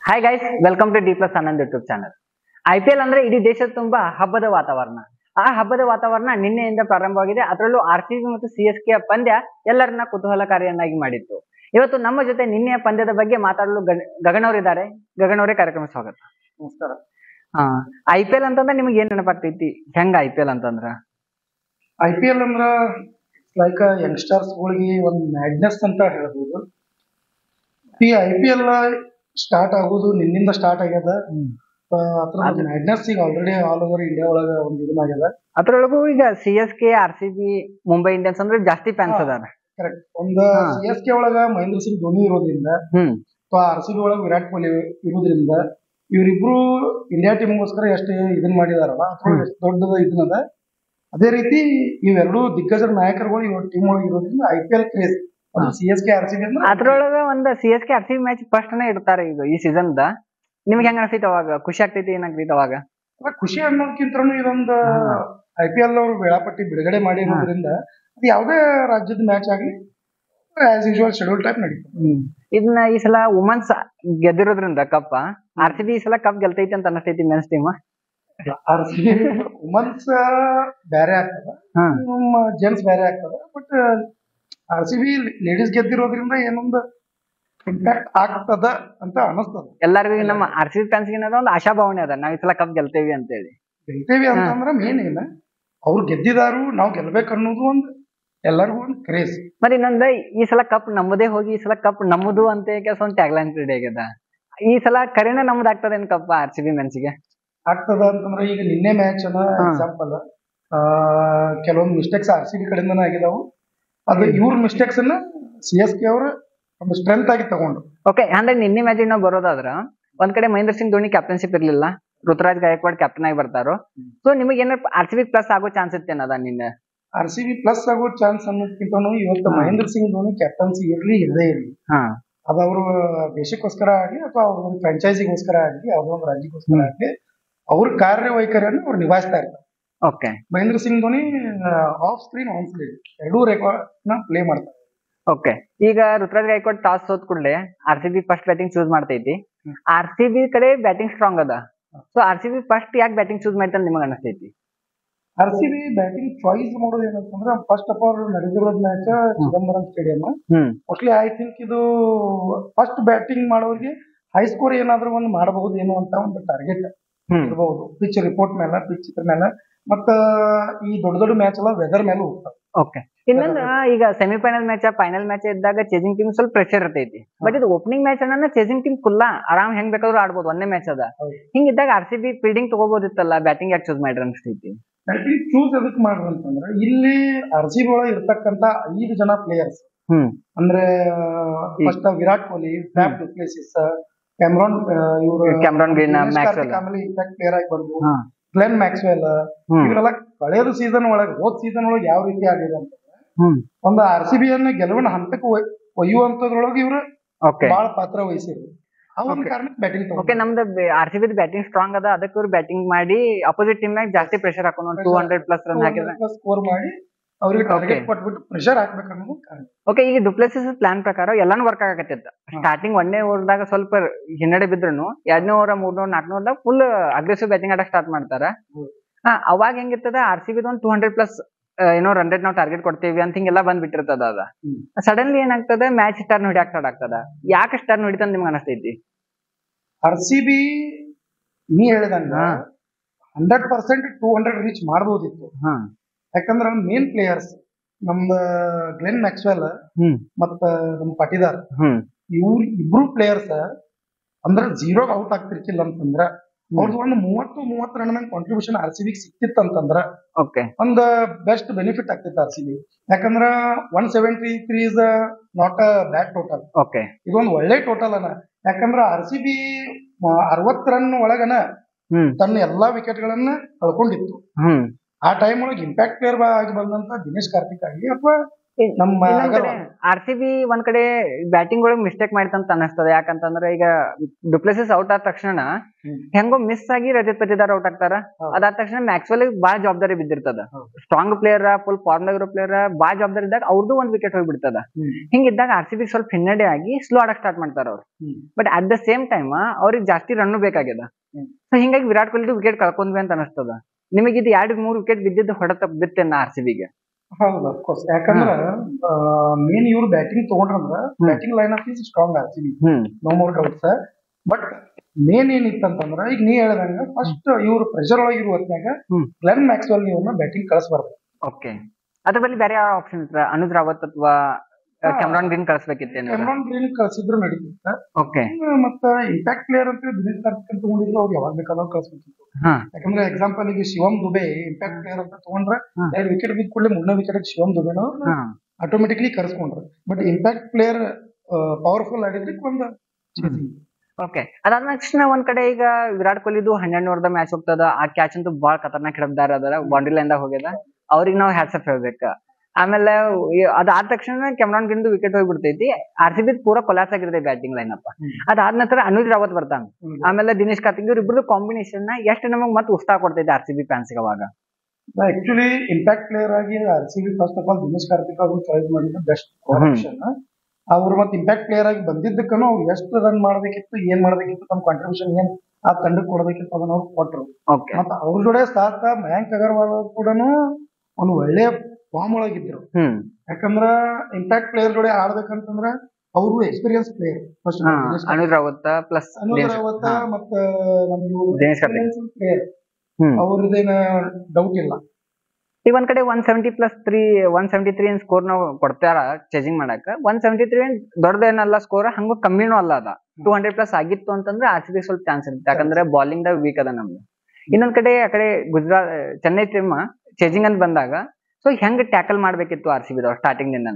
Hi guys welcome to D plus Anand YouTube channel I P L ಅಂದ್ರೆ ಇಡೀ ದೇಶದ ತುಂಬಾ ಹಬ್ಬದ ವಾತಾವರಣ ಆ ಹಬ್ಬದ ವಾತಾವರಣ ನಿನ್ನೆಯಿಂದ ಪ್ರಾರಂಭವಾಗಿದೆ ಅದರಲ್ಲೂ ಆರ್ ಸಿ ಬಿ ಮತ್ತು ಸಿ ಎಸ್ ಕೆ ಪಂದ್ಯ ಎಲ್ಲರನ್ನ ಕುತೂಹಲಕಾರಿಯನ್ನಾಗಿ ಮಾಡಿತ್ತು ಇವತ್ತು ನಮ್ಮ ಜೊತೆ ನಿನ್ನೆಯ ಪಂದ್ಯದ ಬಗ್ಗೆ ಮಾತಾಡಲು ಗಗ- ಗಗನ್ ಅವರಿದ್ದಾರೆ ಗಗನ್ ಅವರೇ ಕಾರ್ಯಕ್ರಮ ಸ್ವಾಗತ ನಮಸ್ಕಾರ ಐ ಪಿ ಎಲ್ ಅಂತಂದ್ರೆ ನಿಮ್ಗೆ ಏನ್ ನೆನಪಾಗ್ತೈತಿ ಹೆಂಗ ಐ ಪಿ ಎಲ್ ಅಂತಂದ್ರ ಐ ಪಿ ಎಲ್ ಅಂದ್ರ ಲೈಕ್ ಯಂಗ್ಸ್ಟರ್ಸ್ ಗಳಿಗೆ ಒಂದು ಮ್ಯಾಡ್ನೆಸ್ ಅಂತ ಹೇಳ್ಬೋದು ಈ ಐ ಪಿ ಎಲ್ ಸ್ಟಾರ್ಟ್ ಆಗೋದು ನಿನ್ನಿಂದ ಸ್ಟಾರ್ಟ್ ಆಗ್ಯದ ಅದ್ರ ಅದು- ಮ್ಯಾಡ್ನೆಸ್ ಈಗ ಆಲ್ರೆಡಿ ಆಲ್ ಓವರ್ ಇಂಡಿಯಾ ಒಳಗ ಒಂದು ಇದನ್ನಾಗ್ಯದ ಅದ್ರೊಳಗೂ ಈಗ C S K R C B Mumbai Indians ಅಂದ್ರೆ ಜಾಸ್ತಿ ಫ್ಯಾನ್ಸ್ ಹಾ. ಅದಾರ ಕರೆಕ್ಟ್ ಒಂದು ಹಾ. ಸಿ ಎಸ್ ಕೆ ಒಳಗ ಮಹೇಂದ್ರ ಸಿಂಗ್ ಧೋನಿ ಇರೋದ್ರಿಂದ ಹ್ಮ್ ಅಥವಾ ಆರ್ ಸಿ ಬಿ ಒಳಗ ವಿರಾಟ್ ಕೊಹ್ಲಿ ಇರೋದ್ರಿಂದ ಇವರಿಬ್ರು ಇಂಡಿಯಾ ಟೀಮ್ಗೋಸ್ಕರ ಎಷ್ಟು ಇದನ್ ಮಾಡಿದಾರಲ್ಲ ಅದ್ರೊಳಗೆ ಎಷ್ಟು ದೊಡ್ಡದ ಇದನ್ನದ ಅದೇ ರೀತಿ ಇವೆರಡು ದಿಗ್ಗಜರ ನಾಯಕರುಗಳು ಇವ್ರ ಟೀಮ್ ಒಳಗೆ ಇರೋದ್ರಿಂದ ಐ ಪಿ ಎಲ್ ಕ್ರೇಜ್ ಹಾ. C S K R C B ಅಂದ್ರೆ ಅದ್ರೊಳಗ ಒಂದ್ C S K R C B match first ನೇ ಇಡ್ತಾರೆ ಈಗ ಈ ಸೀಸನ್ ದ ನಿಮ್ಗೆ ಹೆಂಗ ಅನ್ಸೈತಿ ಅವಾಗ ಖುಷಿ ಆಗ್ತೈತಿ ಏನಾಗ್ತೈತಿ ಅವಾಗ ಅಲ್ಲ, ಖುಷಿ ಅನ್ನೋದಕ್ಕಿಂತ ಇದೊಂದು ಹಾ. ಐ ಪಿ ಎಲ್ ಅವರು ವೇಳಾಪಟ್ಟಿ ಬಿಡುಗಡೆ ಮಾಡಿರೋದ್ರಿಂದ ಅದು ಯಾವುದೇ ರಾಜ್ಯದ ಮ್ಯಾಚ್ ಆಗಲಿ ಆಸ್ ಯೂಶುವಲ್ ಶೆಡ್ಯೂಲ್ ಟೈಪ್ ನಡೀತದೆ ಇದನ್ನ ಈ ಸಲ ವುಮನ್ಸ್ ಗೆದ್ದಿರೋದ್ರಿಂದ ಕಪ್ ಆರ್ ಸಿ ಬಿ ಈ ಸಲ ಕಪ್ ಗೆಲ್ತೈತಿ ಅಂತ ಅನಸ್ತೈತಿ men's team R C B women's ಬೇರೆ ಆಗ್ತದ ನಮ್ಮ ಜೆಂಟ್ಸ್ ಬೇರೆ ಆಗ್ತದ but R C B ladies ಗೆದ್ದಿರೋದ್ರಿಂದ ಏನೊಂದು ಇಂಪ್ಯಾಕ್ಟ್ ಆಗ್ತದ ಅಂತ ಅನಸ್ತದ ಎಲ್ಲರಿಗೂ ಈಗ ನಮ್ಮ ಆರ್ ಸಿ ಬಿ ಫ್ಯಾನ್ಸ್ ಏನದ ಒಂದು ಆಶಾಭಾವನೆ ಅದ ನಾವ್ ಈ ಸಲ ಕಪ್ ಗೆಲ್ತೇವಿ ಅಂತ ಹೇಳಿ ಗೆಲ್ತೇವಿ ಅಂತಂದ್ರ ಮೇನ್ ಏನ ಅವ್ರು ಗೆದ್ದಿದಾರು ನಾವು ಗೆಲ್ಬೇಕು ಅನ್ನೋದು ಒಂದು ಎಲ್ಲರಿಗೂ ಒಂದು ಕ್ರೇಜ್ ಮತ್ತೆ ಇನ್ನೊಂದ ಈ ಸಲ ಕಪ್ ನಮ್ಮದೇ ಹೋಗಿ ಈ ಸಲ ಕಪ್ ನಮ್ಮದು ಅಂತ ಕೆಲಸ ಒಂದು ಟ್ಯಾಗ್ಲೈನ್ ಕ್ರೀಡೆ ಆಗ್ಯದ ಈ ಸಲ ಕರೆನ ನಮ್ದು ಆಗ್ತದೇನ್ ಕಪ್ ಆರ್ ಸಿ ಬಿ ಮೆನ್ಸ್ಗೆ ಆಗ್ತದ ಅಂತಂದ್ರೆ ಈಗ ನಿನ್ನೆ ಮ್ಯಾಚ್ ಅನ್ನ ಹಾ. ಎಕ್ಸಾಂಪಲ್ ಕೆಲವೊಂದು ಮಿಸ್ಟೇಕ್ಸ್ ಆರ್ ಸಿ ಬಿ ಕಡೆಯಿಂದನೇ ಆಗಿದಾವು ಅದು ಇವ್ರ ಮಿಸ್ಟೇಕ್ಸ್ ಅನ್ನ ಸಿ ಎಸ್ ಕೆ ಅವರು ಒಂದು ಸ್ಟ್ರೆಂತ್ ಆಗಿ ತಗೊಂಡ್ರು ಓಕೆ ಅಂದ್ರೆ ನಿನ್ನೆ ಮ್ಯಾಚ್ ನಾವು ಬರೋದಾದ್ರ ಒಂದ್ ಕಡೆ ಮಹೇಂದ್ರ ಸಿಂಗ್ ಧೋನಿ ಕ್ಯಾಪ್ಟನ್ಶಿಪ್ ಇರ್ಲಿಲ್ಲ ಋತುರಾಜ್ ಗಾಯಕ್ವಾಡ್ ಕ್ಯಾಪ್ಟನ್ ಆಗಿ ಬರ್ತಾರೋ ಸೊ ನಿಮಗೆ ಏನಾರ ಆರ್ ಸಿ ಬಿ ಪ್ಲಸ್ ಆಗೋ ಚಾನ್ಸ್ ಇತ್ತೇನದ ನಿನ್ನೆ ಆರ್ ಸಿ ಬಿ ಪ್ಲಸ್ ಆಗೋ ಚಾನ್ಸ್ ಅನ್ನೋದಕ್ಕಿಂತನೂ ಇವತ್ತು ಹಾ. ಮಹೇಂದ್ರ ಸಿಂಗ್ ಧೋನಿ ಕ್ಯಾಪ್ಟನ್ಸಿ ಇರ್ಲಿ ಇರದೇ ಇರಲಿ ಹಾ ಅದು ಅವರು ದೇಶಕ್ಕೋಸ್ಕರ ಆಗಲಿ ಅಥವಾ ಅವ್ರ ಒಂದು ಫ್ರಾಂಚೈಸಿಗೋಸ್ಕರ ಆಗಲಿ ಯಾವುದೋ ಒಂದು ರಾಜ್ಯಕ್ಕೋಸ್ಕರ ಆಗಲಿ ಅವ್ರ ಕಾರ್ಯವೈಖರಿಯನ್ನು ಅವ್ರು ನಿಭಾಯಿಸ್ತಾ ಇರ್ತಾರೆ okay Mahendra Singh Dhoni off screen on screen ಎರಡೂ ರೆಕಾರ್ಡ್ ನ ಪ್ಲೇ ಮಾಡ್ತಾರೆ ಓಕೆ ಈಗ ಋತುರಾಜ್ ಗಾಯಕ್ವಾಡ್ ಟಾಸ್ ಸೋತ್ ಕೂಡಲೇ R C B first batting choose ಮಾಡ್ತೈತಿ ಹ್ಮ್. ಆರ್ ಸಿ ಬಿ ಕಡೆ ಬ್ಯಾಟಿಂಗ್ ಸ್ಟ್ರಾಂಗ್ ಅದ so R C B first ಯಾಕೆ ಬ್ಯಾಟಿಂಗ್ ಚೂಸ್ ಮಾಡ್ತಾನೆ ನಿಮಗೆ ಅನಿಸ್ತೈತಿ R C B batting choice ಮಾಡೋದು ಏನಂತಂದ್ರೆ ಫಸ್ಟ್ ಆಫ್ ಆಲ್ ನಡೆದಿರೋದ್ ಮ್ಯಾಚ್ ಚಿದಂಬರಂ ಸ್ಟೇಡಿಯಂ ಹ್ಮ್ ಮೋಸ್ಟ್ಲಿ ಐ ಥಿಂಕ್ ಇದು ಫಸ್ಟ್ ಬ್ಯಾಟಿಂಗ್ ಮಾಡೋರಿಗೆ ಹೈ ಸ್ಕೋರ್ ಏನಾದ್ರೂ ಒಂದು ಮಾಡಬಹುದು ಏನೋ ಅಂತ ಒಂದು ಟಾರ್ಗೆಟ್ ಹ್ಮ್ ಇರಬಹುದು ಪಿಚ್ ರಿಪೋರ್ಟ್ ಮೇಲೆ ಪಿಚ್ ಇದ್ರ ಮೇಲೆ ಮತ್ತ ಈ ದೊಡ್ಡ ದೊಡ್ಡ ಮ್ಯಾಚ್ ಎಲ್ಲ ವೆದರ್ ಮೇಲೆ ಹೋಗ್ತವೆ ಓಕೆ ಇನ್ನೊಂದು ಈಗ ಸೆಮಿಫೈನಲ್ ಮ್ಯಾಚ್ ಫೈನಲ್ ಮ್ಯಾಚ್ ಇದ್ದಾಗ ಚೇಸಿಂಗ್ ಟೀಮ್ ಸ್ವಲ್ಪ ಪ್ರೆಷರ್ ಇರ್ತೈತಿ ಬಟ್ ಇದು ಓಪನಿಂಗ್ ಮ್ಯಾಚ್ ಅನ್ನ ಚೇಸಿಂಗ್ ಟೀಮ್ ಫುಲ್ಲ ಆರಾಮ್ ಹೆಂಗ್ ಬೇಕಾದ್ರೂ ಆಡ್ಬೋದು ಒಂದೇ ಮ್ಯಾಚ್ ಅದ ಹೌದು. ಹಿಂಗಿದ್ದಾಗ ಆರ್ ಸಿ ಬಿ ಫೀಲ್ಡಿಂಗ್ ತಗೋಬೋದಿತ್ತಲ್ಲ ಬ್ಯಾಟಿಂಗ್ ಯಾಕೆ ಚೂಸ್ ಮಾಡ್ರಿ ಅನಿಸ್ತೈತಿ ಬ್ಯಾಟಿಂಗ್ ಚೂಸ್ ಎದಕ್ ಮಾಡ್ರಿ ಅಂತಂದ್ರೆ ಇಲ್ಲಿ ಆರ್ ಸಿ ಬಿ ಒಳಗೆ ಇರ್ತಕ್ಕಂತ ಐದು ಜನ ಪ್ಲೇಯರ್ಸ್ ಹ್ಮ್ ಅಂದ್ರೆ first Virat Kohli Faf du Plessis Cameron ಇವರು ಕ್ಯಾಮ್ರಾನ್ ಗ್ರೀನ್ ಮ್ಯಾಕ್ಸ್ವೆಲ್ ಆಮೇಲೆ ಇಂಪ್ಯಾಕ್ಟ್ ಪ್ಲೇಯರ್ ಆಗಿ ಬಂದ್ರು ಹಾ. ಗ್ಲೆನ್ ಮ್ಯಾಕ್ಸ್ವೆಲ್ ಹ್ಮ್ ಇವರೆಲ್ಲ ಕಳೆದ ಸೀಸನ್ ಒಳಗೆ ಹೋದ್ ಸೀಸನ್ ಒಳಗೆ ಯಾವ ರೀತಿ ಆಡಿದ್ರು ಅಂತಂದ್ರೆ ಹ್ಮ್ ಒಂದು ಆರ್ ಸಿ ಬಿ ಅನ್ನ ಗೆಲುವಿನ ಹಂತಕ್ಕೆ ಒಯ್- ಒಯ್ಯುವಂತದ್ರೊಳಗೆ ಇವರು ಓಕೆ ಬಹಳ ಪಾತ್ರ ವಹಿಸಿದ್ರು ಆ ಒಂದು Okay. ಕಾರಣಕ್ಕೆ ಬ್ಯಾಟಿಂಗ್ ಓಕೆ ನಮ್ದು R C B batting strong ಅದ ಅದಕ್ಕೆ ಇವ್ರು ಬ್ಯಾಟಿಂಗ್ ಮಾಡಿ ಅಪೋಸಿಟ್ ಟೀಮ್ ನಾಗ ಜಾಸ್ತಿ ಪ್ರೆಷರ್ ಹಾಕೊಂಡು ಒಂದು ಟೂ ಹಂಡ್ರೆಡ್ ಪ್ಲಸ್ ರನ್ ಹಾಕಿದ್ರೆ ಸ್ಕೋರ್ ಮಾಡಿ ಅವ್ರಿಗೆ ಟಾರ್ಗೆಟ್ Okay. ಕೊಟ್ಬಿಟ್ಟು ಪ್ರೆಷರ್ ಹಾಕ್ಬೇಕು ಅನ್ನೋದು ಕಾರಣ ಓಕೆ ಈಗ ಡುಪ್ಲೆಸಿಸ್ ಪ್ಲಾನ್ ಪ್ರಕಾರ ಎಲ್ಲಾನು ವರ್ಕ್ ಆಗಕತ್ತಿತ್ತ ಸ್ಟಾರ್ಟಿಂಗ್ ಒಂದನೇ ಓವರ್ದಾಗ ಸ್ವಲ್ಪ ಹಿನ್ನಡೆ ಬಿದ್ರು ಎರಡನೇ ಓವರ್ ಮೂರನೇ ಓವರ್ ನಾಲ್ಕನೇ ಓವರ್ದಾಗ ಫುಲ್ ಅಗ್ರೆಸಿವ್ ಬ್ಯಾಟಿಂಗ್ ಆಡಕ್ ಸ್ಟಾರ್ಟ್ ಮಾಡ್ತಾರ ಹ್ಮ್. ಹಾ ಅವಾಗ ಹೆಂಗಿರ್ತದ ಆರ್ ಸಿ ಬಿ ಒಂದು ಟೂ ಹಂಡ್ರೆಡ್ ಪ್ಲಸ್ ಏನೋ ರನ್ ರೇಟ್ ನಾವು ಟಾರ್ಗೆಟ್ ಕೊಡ್ತೇವಿ ಅಂತ ಹಿಂಗೆಲ್ಲ ಬಂದ್ ಬಿಟ್ಟಿರ್ತದ ಅದ ಹ್ಮ್. ಸಡನ್ಲಿ ಏನಾಗ್ತದ ಮ್ಯಾಚ್ ಸ್ಟಾರ್ ಹೊಡಿಯಾಕ್ ಸ್ಟಾರ್ಟ್ ಆಗ್ತದ ಯಾಕೆ ಸ್ಟಾರ್ ಹೊಡಿತಂತ ನಿಮ್ಗೆ ಅನಸ್ತೈತಿ ಆರ್ ಸಿ ಬಿ ನೀ ಹೇಳಿದಂಗ ಹಾ. Hundred percent two hundred reach ಮಾಡಬಹುದಿತ್ತು ಹಾ ಯಾಕಂದ್ರ ಮೇನ್ ಪ್ಲೇಯರ್ಸ್ ನಮ್ಮ ಗ್ಲೆನ್ ಮ್ಯಾಕ್ಸ್ವೆಲ್ ಹ್ಮ್ ಮತ್ತ ನಮ್ಮ ಪಾಟಿದಾರ್ ಹ್ಮ್ ಇವ್ರು ಇಬ್ರು ಪ್ಲೇಯರ್ಸ್ ಅಂದ್ರ ಜೀರೋ ಔಟ್ ಆಗ್ತಿರ್ಕಿಲ್ಲ ಅಂತಂದ್ರ ಅವ್ರದ್ದು ಒಂದು ಮೂವತ್ತು ಮೂವತ್ತು ರನ್ ಮೇಲೆ ಕಾಂಟ್ರಿಬ್ಯೂಷನ್ ಆರ್ ಸಿ ಬಿ ಸಿಕ್ತಿತ್ತು ಅಂತಂದ್ರ ಓಕೆ ಒಂದು ಬೆಸ್ಟ್ ಬೆನಿಫಿಟ್ ಆಗ್ತಿತ್ತು ಆರ್ ಸಿ ಬಿ ಯಾಕಂದ್ರ one seventy three is not a bad total okay ಇದೊಂದು ಒಳ್ಳೆ ಟೋಟಲ್ ಅನ ಯಾಕಂದ್ರ ಆರ್ ಸಿ ಬಿ ಅರವತ್ ರನ್ ಒಳಗನ ಹ್ಮ್ ತನ್ನ ಎಲ್ಲಾ ವಿಕೆಟ್ ಗಳನ್ನ ಕಳ್ಕೊಂಡಿತ್ತು ಹ್ಮ್ ಆ ಟೈಮ್ ಒಳಗೆ ಇಂಪ್ಯಾಕ್ಟ್ ಪ್ಲೇಯರ್ ಆಗಿ ಬಂದಂತ ದಿನೇಶ್ ಕಾರ್ತಿಕ್ ಆಗಲಿ ಅಥವಾ ನಮ್ಮ ಇನ್ನೊಂದ್ ಕಡೆ ಆಗಲ್ಲ. ಆರ್ ಸಿ ಬಿ ಒಂದ್ ಕಡೆ ಬ್ಯಾಟಿಂಗ್ ಒಳಗ್ ಮಿಸ್ಟೇಕ್ ಮಾಡಿತಂತ ಅನಸ್ತದ ಯಾಕಂತಂದ್ರೆ ಈಗ ಡುಪ್ಲೆಸಿಸ್ ಔಟ್ ಆದ ತಕ್ಷಣ ಹ್ಮ್. ಹೆಂಗೋ ಮಿಸ್ ಆಗಿ ರಜತ್ ಪತಿದಾರ್ ಔಟ್ ಆಗ್ತಾರ ಹೌದು. ಅದಾದ ತಕ್ಷಣ ಮ್ಯಾಕ್ಸ್ವೆಲ್ ಬಾಳ ಜವಾಬ್ದಾರಿ ಬಿದ್ದಿರ್ತದ ಹೌದು. ಸ್ಟ್ರಾಂಗ್ ಪ್ಲೇಯರ್ ಫುಲ್ ಫಾರ್ಮ್ ಇರೋ ಪ್ಲೇಯರ್ ಬಾಳ ಜವಾಬ್ದಾರಿ ಇದ್ದಾಗ ಅವ್ರದ್ದು ಒಂದ್ ವಿಕೆಟ್ ಹೋಗ್ಬಿಡ್ತದ ಹ್ಮ್. ಹಿಂಗಿದ್ದಾಗ ಆರ್ ಸಿ ಬಿ ಸ್ವಲ್ಪ ಹಿನ್ನಡೆ ಆಗಿ ಸ್ಲೋ ಆಡಕ್ ಸ್ಟಾರ್ಟ್ ಮಾಡ್ತಾರ ಅವ್ರು ಹ್ಮ್. But at the same time ಅವ್ರಿಗೆ ಜಾಸ್ತಿ ರನ್ ಬೇಕಾಗ್ಯದ ಹ್ಮ್. ಸೊ ಹಿಂಗಾಗಿ ವಿರಾಟ್ ಕೊಹ್ಲಿ ವಿಕೆಟ್ ಕಳ್ಕೊಂಡ್ವಿ ಅಂತ ಅನಸ್ತದ ನಿಮಗೆ ಇದು ಎರಡು ಮೂರು ವಿಕೆಟ್ ಬಿದ್ದಿದ್ದು ಹೊಡೆತ ಬಿತ್ತೇನ ಆರ್ ಸಿ ಬಿಗೆ ಹೌದು ಅಫ್ಕೋರ್ಸ್ ಯಾಕಂದ್ರ ಮೇನ್ ಇವ್ರು ಬ್ಯಾಟಿಂಗ್ ತಗೊಂಡ್ರಂದ್ರ batting line up is strong RCB ಹ್ಮ್ no more doubts but main ಏನಿತ್ತಂತಂದ್ರ ಈಗ ನೀ ಹೇಳ್ದಂಗ ಫಸ್ಟ್ ಇವ್ರು ಪ್ರೆಷರ್ ಒಳಗಿರುವ ಹೊತ್ನ್ಯಾಗ ಹ್ಮ್. ಗ್ಲೆನ್ ಮ್ಯಾಕ್ಸ್ವೆಲ್ ಇವ್ರನ್ನ ಬ್ಯಾಟಿಂಗ್ ಕಳಿಸ್ಬಾರ್ದು ಓಕೆ ಅದ್ರ ಬಲ್ಲಿ ಬೇರೆ ಯಾವ ಆಪ್ಷನ್ ಇತ್ರ ಅನುಜ್ ರಾವತ್ ಅಥವಾ ಹಾ. ಕ್ಯಾಮ್ರಾನ್ ಗ್ರೀನ್ ಕಳಿಸ್ಬೇಕಿತ್ತೇನು ಕೆಮ್ರಾನ್ ಗ್ರೀನ್ ಕಳ್ಸಿದ್ರು ನಡೀತಿತ್ತ ಓಕೆ ಮತ್ತ ಇಂಪ್ಯಾಕ್ಟ್ ಪ್ಲೇಯರ್ ಅಂತ ದಿನೇಶ್ ಕಾರ್ತಿಕ್ ತಗೊಂಡಿದ್ರು ಅವ್ರು ಯಾವಾಗ ಬೇಕಾದ್ರೂ ಕಳ್ಸ್ಬೇಕಿತ್ತು ಹಾ ಯಾಕಂದ್ರೆ ಎಕ್ಸಾಂಪಲ್ ಈಗ ಶಿವಮ್ ದುಬೆ ಇಂಪ್ಯಾಕ್ಟ್ ಪ್ಲೇಯರ್ ಅಂತ ತಗೊಂಡ್ರ ಹ್ಮ್. ಎರಡು ವಿಕೆಟ್ ಬಿದ್ದ ಕೂಡಲೇ ಮೂರನೇ ವಿಕೆಟ್ ಶಿವಮ್ ದುಬೆನ ಹಾ ಆಟೋಮೆಟಿಕ್ಲಿ ಕರೆಸ್ಕೊಂಡ್ರು ಬಟ್ ಇಂಪ್ಯಾಕ್ಟ್ ಪ್ಲೇಯರ್ ಪವರ್ಫುಲ್ ಆಡಿದ್ರಿಗೆ ಒಂದು ಓಕೆ ಅದಾದ ತಕ್ಷಣ ಒಂದ್ ಕಡೆ ಈಗ ವಿರಾಟ್ ಕೊಹ್ಲಿದು ಹನ್ನೆರಡು ಓವರ್ದ ಮ್ಯಾಚ್ ಹೋಗ್ತದ ಆ ಕ್ಯಾಚ್ ಅಂತೂ ಬಾಳ ಖತರ್ನಾಕ್ ಹಿಡದಾರ ಅದರ ಬೌಂಡ್ರಿ ಲೈನ್ ದಾಗ ಹೋಗ್ಯದ ಅವ್ರಿಗೆ ನಾವು ಹ್ಯಾಟ್ಸಪ್ ಹೇಳ್ಬೇಕ ಆಮೇಲೆ ಈ- ಅದಾದ ತಕ್ಷಣ ಕೆಮ್ರಾನ್ ಗ್ರೀನ್ ವಿಕೆಟ್ ಹೋಗ್ಬಿಡ್ತೈತಿ ಆರ್ ಸಿ ಬಿ ಪೂರಾ ಕೊಲಾಸ್ ಆಗಿರ್ತೈತಿ ಬ್ಯಾಟಿಂಗ್ ಲೈನ್ ಅಪ್ ಹ್ಮ್. ಅದಾದ ನಂತರ ಅನುಜ್ ರಾವತ್ ಬರ್ತಾನ ಆಮೇಲೆ ದಿನೇಶ್ ಕಾರ್ತಿಕ್ ಇವ್ರಿಬ್ರು ಕಾಂಬಿನೇಷನ್ ನ ಎಷ್ಟು ನಮಗ್ ಮತ್ತೆ ಉತ್ಸಾಹ ಕೊಡ್ತೈತಿ ಆರ್ ಸಿ ಬಿ ಫ್ಯಾನ್ಸ್ ಅವಾಗ ಆಕ್ಚುಲಿ ಇಂಪ್ಯಾಕ್ಟ್ ಪ್ಲೇಯರ್ ಆಗಿ R C B first of all Dinesh Karthik ಅವ್ರನ್ನ ಚಾಯ್ಸ್ ಮಾಡಿದ್ದು ಬೆಸ್ಟ್ ಆಪ್ಷನ್ ಅವ್ರು ಮತ್ತೆ ಇಂಪ್ಯಾಕ್ಟ್ ಪ್ಲೇಯರ್ ಆಗಿ ಬಂದಿದ್ದಕ್ಕೂ ಅವ್ರು ಎಷ್ಟು ರನ್ ಮಾಡ್ಬೇಕಿತ್ತು ಏನ್ ಮಾಡ್ಬೇಕಿತ್ತು ತಮ್ಮ ಕಾಂಟ್ರಿಬ್ಯೂಷನ್ ಏನ್ ಆ ತಂಡಕ್ಕೆ ಕೊಡ್ಬೇಕಿತ್ತು ಅದನ್ನ ಅವ್ರು ಕೊಟ್ರು ಓಕೆ ಮತ್ತೆ ಅವ್ರ ಜೊತೆ ಸಾಥ ಮಯಾಂಕ್ ಅಗರ್ವಾಲ್ ಅವ್ರು ಕೂಡ ಒಂದು ಒಳ್ಳೆ ಫಾರ್ಮ್ ಒಳಗಿದ್ರು ಹ್ಮ್ ಯಾಕಂದ್ರ ಇಂಪ್ಯಾಕ್ಟ್ ಪ್ಲೇಯರ್ ಜೊತೆ ಆಡ್ಬೇಕಂತಂದ್ರ ಅವರು ಎಕ್ಸ್ಪೀರಿಯನ್ಸ್ ಪ್ಲೇಯರ್ ಫಸ್ಟ್ ಹಾ ಅನುಜ್ ರಾವತ್ ಪ್ಲಸ್ ಅನುಜ್ ರಾವತ್ ಮತ್ತ ನಮ್ಗೆ ದಿನೇಶ್ ಕಾರ್ತಿಕ್. ಪ್ಲೇಯರ್ ಹ್ಮ್ ಅವ್ರದ್ದೇನ ಡೌಟ್ ಇಲ್ಲ ಈಗ ಒಂದ್ ಕಡೆ one seventy plus three one seventy three ಏನ್ ಸ್ಕೋರ್ ನಾವು ಕೊಡ್ತಾರ ಚೇಂಜಿಂಗ್ ಮಾಡಕ ಒನ್ ಸೆವೆಂಟಿ ತ್ರೀ ಏನ್ ದೊಡ್ಡದೇನಲ್ಲ ಸ್ಕೋರ್ ಹಂಗ ಕಮ್ಮಿನೂ ಅಲ್ಲ ಅದ ಟೂ ಹಂಡ್ರೆಡ್ ಪ್ಲಸ್ ಆಗಿತ್ತು ಅಂತಂದ್ರೆ ಆರ್ ಸಿ ಬಿ ಸ್ವಲ್ಪ ಚಾನ್ಸ್ ಇರುತ್ತೆ ಯಾಕಂದ್ರೆ ಬಾಲಿಂಗ್ ದಾಗ ವೀಕ್ ಅದ ನಮ್ದು ಇನ್ನೊಂದ್ ಕಡೆ ಆ ಕಡೆ ಗುಜರಾತ್ ಚೆನ್ನೈ ಟೀಮ್ ಚೇಂಜಿಂಗ್ ಅಂತ ಬಂದಾಗ ಸೊ ಹೆಂಗ್ ಟ್ಯಾಕಲ್ ಮಾಡ್ಬೇಕಿತ್ತು ಆರ್ ಸಿ ಬಿ ಸ್ಟಾರ್ಟಿಂಗ್ ದಿಂದ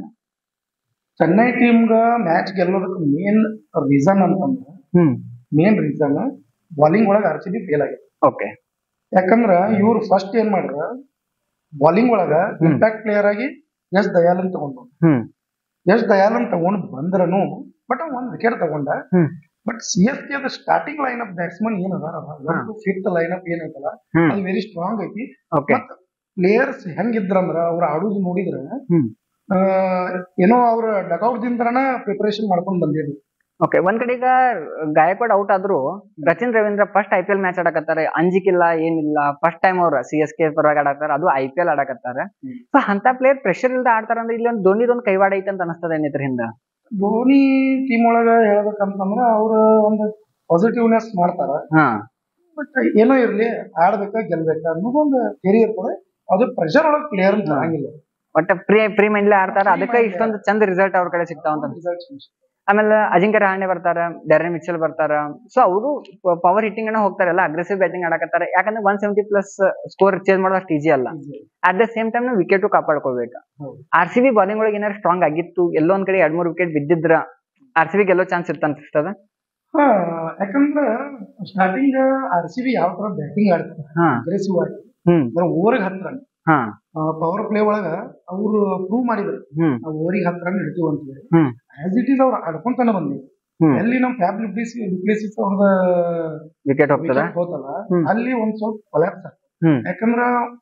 ಚೆನ್ನೈ ಟೀಮ್ಗ ಮ್ಯಾಚ್ ಗೆಲ್ಲೋದಕ್ಕೆ ಮೇನ್ ರೀಸನ್ ಅಂತಂದ್ರೆ ಹ್ಮ್ ಮೇನ್ ರೀಸನ್ ಬಾಲಿಂಗ್ ಒಳಗ ಆರ್ ಸಿ ಬಿ ಫೇಲ್ ಆಗಿದೆ ಓಕೆ ಯಾಕಂದ್ರ ಇವ್ರು ಫಸ್ಟ್ ಏನ್ ಮಾಡ್ರ ಬಾಲಿಂಗ್ ಒಳಗ ಹ್ಮ್. ಇಂಪ್ಯಾಕ್ಟ್ ಪ್ಲೇಯರ್ ಆಗಿ ಎಸ್ ದಯಾಲನ್ ತಗೊಂಡು ಹ್ಮ್ ಎಸ್ ದಯಾಲನ್ ತಗೊಂಡ್ ಬಂದ್ರನು ಬಟ್ ಒಂದ್ ವಿಕೆಟ್ ತಗೊಂಡ ಹ್ಮ್. But C S K starting line up batsman ಏನ್ ಅದಾರ ಫಿಫ್ತ್ ಲೈನ್ ಅಪ್ ಏನೈತಲ್ಲ ಹ್ಮ್ ಅದು ವೆರಿ ಸ್ಟ್ರಾಂಗ್ ಐತಿ ಓಕೆ ಮತ್ ಪ್ಲೇಯರ್ಸ್ ಹೆಂಗಿದ್ರಂದ್ರ ಅವ್ರ ಆಡುದು ನೋಡಿದ್ರ ಹ್ಮ್. ಆ, ಏನೋ ಅವ್ರ ಡಗೌಟ್ ದಿಂದ್ರನ ಪ್ರಿಪರೇಷನ್ ಮಾಡ್ಕೊಂಡ್ ಬಂದಿದ್ರು ಓಕೆ ಒಂದ್ ಕಡೆ ಈಗ ಗಾಯಕ್ವಾಡ್ ಔಟ್ ಆದ್ರು Rachin Ravindra first I P L match ಆಡಕತ್ತಾರೆ ಅಂಜಿಕಿಲ್ಲ ಏನಿಲ್ಲ ಫಸ್ಟ್ ಟೈಮ್ ಅವ್ರ ಸಿ ಎಸ್ ಕೆ ಪರವಾಗಿ ಆಡಕತ್ತಾರ ಅದು ಐ ಪಿ ಎಲ್ ಆಡಕತ್ತಾರ ಹ್ಮ್. ಸೊ ಅಂತ ಪ್ಲೇಯರ್ ಪ್ರೆಷರ್ ಇಲ್ದ ಆಡ್ತಾರ ಅಂದ್ರೆ ಇಲ್ಲಿ ಒಂದು ಧೋನಿದೊಂದು ಕೈವಾಡ ಐತೆ ಅಂತ ಅನಸ್ತದ ಏನಿದ್ರ ಹಿಂದ ಧೋನಿ ಟೀಮ್ ಒಳಗ ಹೇಳ್ಬೇಕಂತಂದ್ರ ಅವ್ರ ಒಂದು ಪಾಸಿಟಿವ್ನೆಸ್ ಮಾಡ್ತಾರ ಹಾ ಬಟ್ ಏನೋ ಇರ್ಲಿ ಆಡ್ಬೇಕ ಗೆಲ್ಬೇಕ ಅನ್ನೋದು ಒಂದು ಥಿಯರಿ ಇರ್ತದೆ ಅದು ಪ್ರೆಷರ್ ಒಳಗ್ ಪ್ಲೇಯರ್ ಬರಂಗಿಲ್ಲ ಒಟ್ಟ ಪ್ರೀ ಪ್ರೀ ಮೈಂಡ್ಲೆ ಆಡ್ತಾರ ಅದಕ್ಕೆ ಇಷ್ಟೊಂದು ಚಂದ ರಿಸಲ್ಟ್ ಅವ್ರ ಕಡೆ ಸಿಗ್ತಾವ ಅಂತ ಅನ್ಸುತ್ತೆ. ಆಮೇಲೆ ಅಜಿಂಕ್ಯ ರಹಾಣೆ ಬರ್ತಾರ ಡ್ಯಾರನ್ ಮಿಚಲ್ ಬರ್ತಾರ ಸೊ ಅವರು ಪವರ್ ಹಿಟ್ಟಿಂಗ್ ಅನ್ನ ಹೋಗ್ತಾರಲ್ಲ ಅಗ್ರೆಸಿವ್ ಬ್ಯಾಟಿಂಗ್ ಆಡಕತ್ತಾರ ಯಾಕಂದ್ರೆ one seventy plus score change ಮಾಡೋದು ಅಷ್ಟು ಈಜಿ ಅಲ್ಲ ಅಟ್ ದ ಸೇಮ್ ಟೈಮ್ ನಾವು ವಿಕೆಟ್ ಕಾಪಾಡ್ಕೋಬೇಕು ಹೌದು. ಆರ್ ಸಿ ಬಿ ಬಾಲಿಂಗ್ ಒಳಗೆ ಏನಾರು ಸ್ಟ್ರಾಂಗ್ ಆಗಿತ್ತು ಎಲ್ಲೋ ಒಂದ್ ಕಡೆ ಎರಡ್ ಮೂರು ವಿಕೆಟ್ ಬಿದ್ದಿದ್ರ ಆರ್ ಸಿ ಬಿ ಗೆಲ್ಲೋ ಚಾನ್ಸ್ ಇತ್ತು ಅನ್ಸ್ತದ ಹಾ ಯಾಕಂದ್ರ ಸ್ಟಾರ್ಟಿಂಗ್ ಆರ್ ಸಿ ಬಿ ಯಾವ ತರ ಬ್ಯಾಟಿಂಗ್ ಆಡ್ತಾರೆ ಹಾ ಅಗ್ರೆಸಿವ್ ಆಗಿ ಹ್ಮ್ ಅಂದ್ರೆ ಓವರ್ಗೆ ಹತ್ತು ರನ್ ಹಾ ಪವರ್ ಪ್ಲೇ ಒಳಗ ಅವ್ರು ಪ್ರೂವ್ ಮಾಡಿದ್ರು ಹ್ಮ್ ನಾವು ಓವರಿಗೆ ಹತ್ತು ರನ್ ಹಿಡಿತೀವಿ ಅಂತ ಹೇಳಿ ಹ್ಮ್ ಆಸ್ ಇಟ್ ಈಸ್ ಅವ್ರು ಆಡ್ಕೊಂತಾನೆ ಬಂದಿದ್ರು ಹ್ಮ್ ಎಲ್ಲಿ ನಮ್ ಫ್ಯಾಬ್ ಲಿಪ್ಲಿಸಿ ಲಿಪ್ಲಿಸಿಸ್ ಅವ್ರದ ವಿಕೆಟ್ ಹೋಗ್ತದ wicket ಹೋತಲ್ಲ ಹ್ಮ್. ಅಲ್ಲಿ ಒಂದ್ ಸ್ವಲ್ಪ ಕೊಲ್ಯಾಪ್ಸ್ ಹ್ಮ್ ಯಾಕಂದ್ರ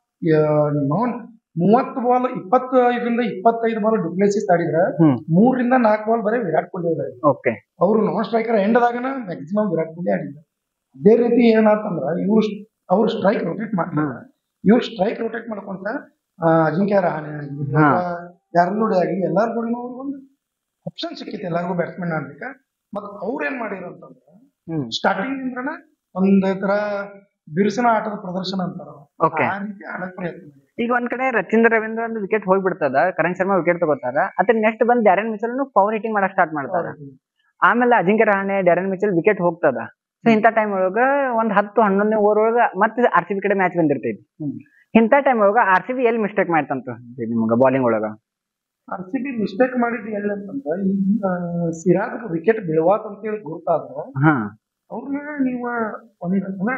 ನೋನ್ ಮೂವತ್ತು ಬಾಲ್ ಇಪ್ಪತ್ತೈದರಿಂದ ಇಪ್ಪತ್ತೈದು ಬಾಲ್ ಡುಪ್ಲೆಸಿಸ್ ಆಡಿದ್ರ ಹ್ಮ್. ಮೂರರಿಂದ ನಾಲ್ಕು ಬಾಲ್ ಬರೀ ವಿರಾಟ್ ಕೊಹ್ಲಿ ಆಡಿದ್ರು ಓಕೆ ಅವರು ನಾನ್ ಸ್ಟ್ರೈಕರ್ ಎಂಡ್ದಾಗನ ಮ್ಯಾಕ್ಸಿಮಮ್ ವಿರಾಟ್ ಕೊಹ್ಲಿ ಆಡಿದ್ರು ಅದೇ ರೀತಿ ಏನಾತಂದ್ರ ಇವ್ರು ಅವ್ರು ಸ್ಟ್ರೈಕ್ ರೊಟೇಟ್ ಮಾಡ್ತಾರೆ ಇವ್ರು ಸ್ಟ್ರೈಕ್ ರೊಟೇಟ್ ಮಾಡ್ಕೊಂತ ಆ, ಅಜಿಂಕ್ಯ ರಹಾನೆ ಆಗ್ಲಿ ಹಾ. ಯಾರಲ್ಲೂಡೆ ಆಗ್ಲಿ ಎಲ್ಲಾರ್ ಕೂಡ ಒಂದು ಆಪ್ಷನ್ ಸಿಕ್ಕಿತ್ತು ಎಲ್ಲಾರ್ಗು ಬ್ಯಾಟ್ಸ್ಮನ್ ಆಡ್ಲಿಕ್ಕೆ ಮತ್ ಅವ್ರ ಏನ್ ಮಾಡಿದ್ರು ಅಂತಂದ್ರ ಹ್ಮ್ ಸ್ಟಾರ್ಟಿಂಗ್ ಇಂದ್ರನ ಒಂದ್ ತರ ಬಿರುಸಿನ ಆಟದ ಪ್ರದರ್ಶನ ಅಂತಾರ Okay. ಆ ರೀತಿ ಆಡಕ್ ಪ್ರಯತ್ನ ಮಾಡಿದ್ರು. ಈಗ ಒಂದ್ ಕಡೆ ರಚೀಂದ್ರ ರವೀಂದ್ರ ಒಂದು ವಿಕೆಟ್ ಹೋಗ್ಬಿಡ್ತದ ಕರಣ್ ಶರ್ಮಾ ವಿಕೆಟ್ ತಗೋತಾರ ಅದ್ರ ನೆಕ್ಸ್ಟ್ ಬಂದ್ ಡ್ಯಾರನ್ ಮಿಚಲ್ ಪವರ್ ಹಿಟ್ಟಿಂಗ್ ಮಾಡಕ್ ಸ್ಟಾರ್ಟ್ ಮಾಡ್ತಾರ ಆಮೇಲೆ Ajinkya Rahane Daryl Mitchell wicket ಹೋಗ್ತದ ಸೊ ಇಂಥ ಟೈಮ್ ಒಳಗ ಒಂದ್ ಹತ್ತು ಹನ್ನೊಂದನೇ ಓವರ್ ಒಳಗ ಮತ್ತೆ ಆರ್ ಸಿ ಬಿ ಕಡೆ ಮ್ಯಾಚ್ ಬಂದಿರ್ತೈತಿ ಹ್ಮ್. ಇಂಥ ಟೈಮ್ ಒಳಗ ಆರ್ ಸಿ ಬಿ ಎಲ್ಲಿ ಮಿಸ್ಟೇಕ್ ಮಾಡ್ತಂತ ನಿಮ್ಗ ಬಾಲಿಂಗ್ ಒಳಗ ಆರ್ ಸಿ ಬಿ ಮಿಸ್ಟೇಕ್ ಮಾಡಿದ್ದು ಎಲ್ಲಿ ಅಂತಂದ್ರ ಈ ಸಿರಾಜ್ ವಿಕೆಟ್ ಬೀಳ್ವಾತ್ ಅಂತ ಹೇಳಿ ಗುರ್ತಾದ್ರ ಹಾ ಅವ್ರನ್ನ ನೀವು ಒಂದ್ ಅಂದ್ರೆ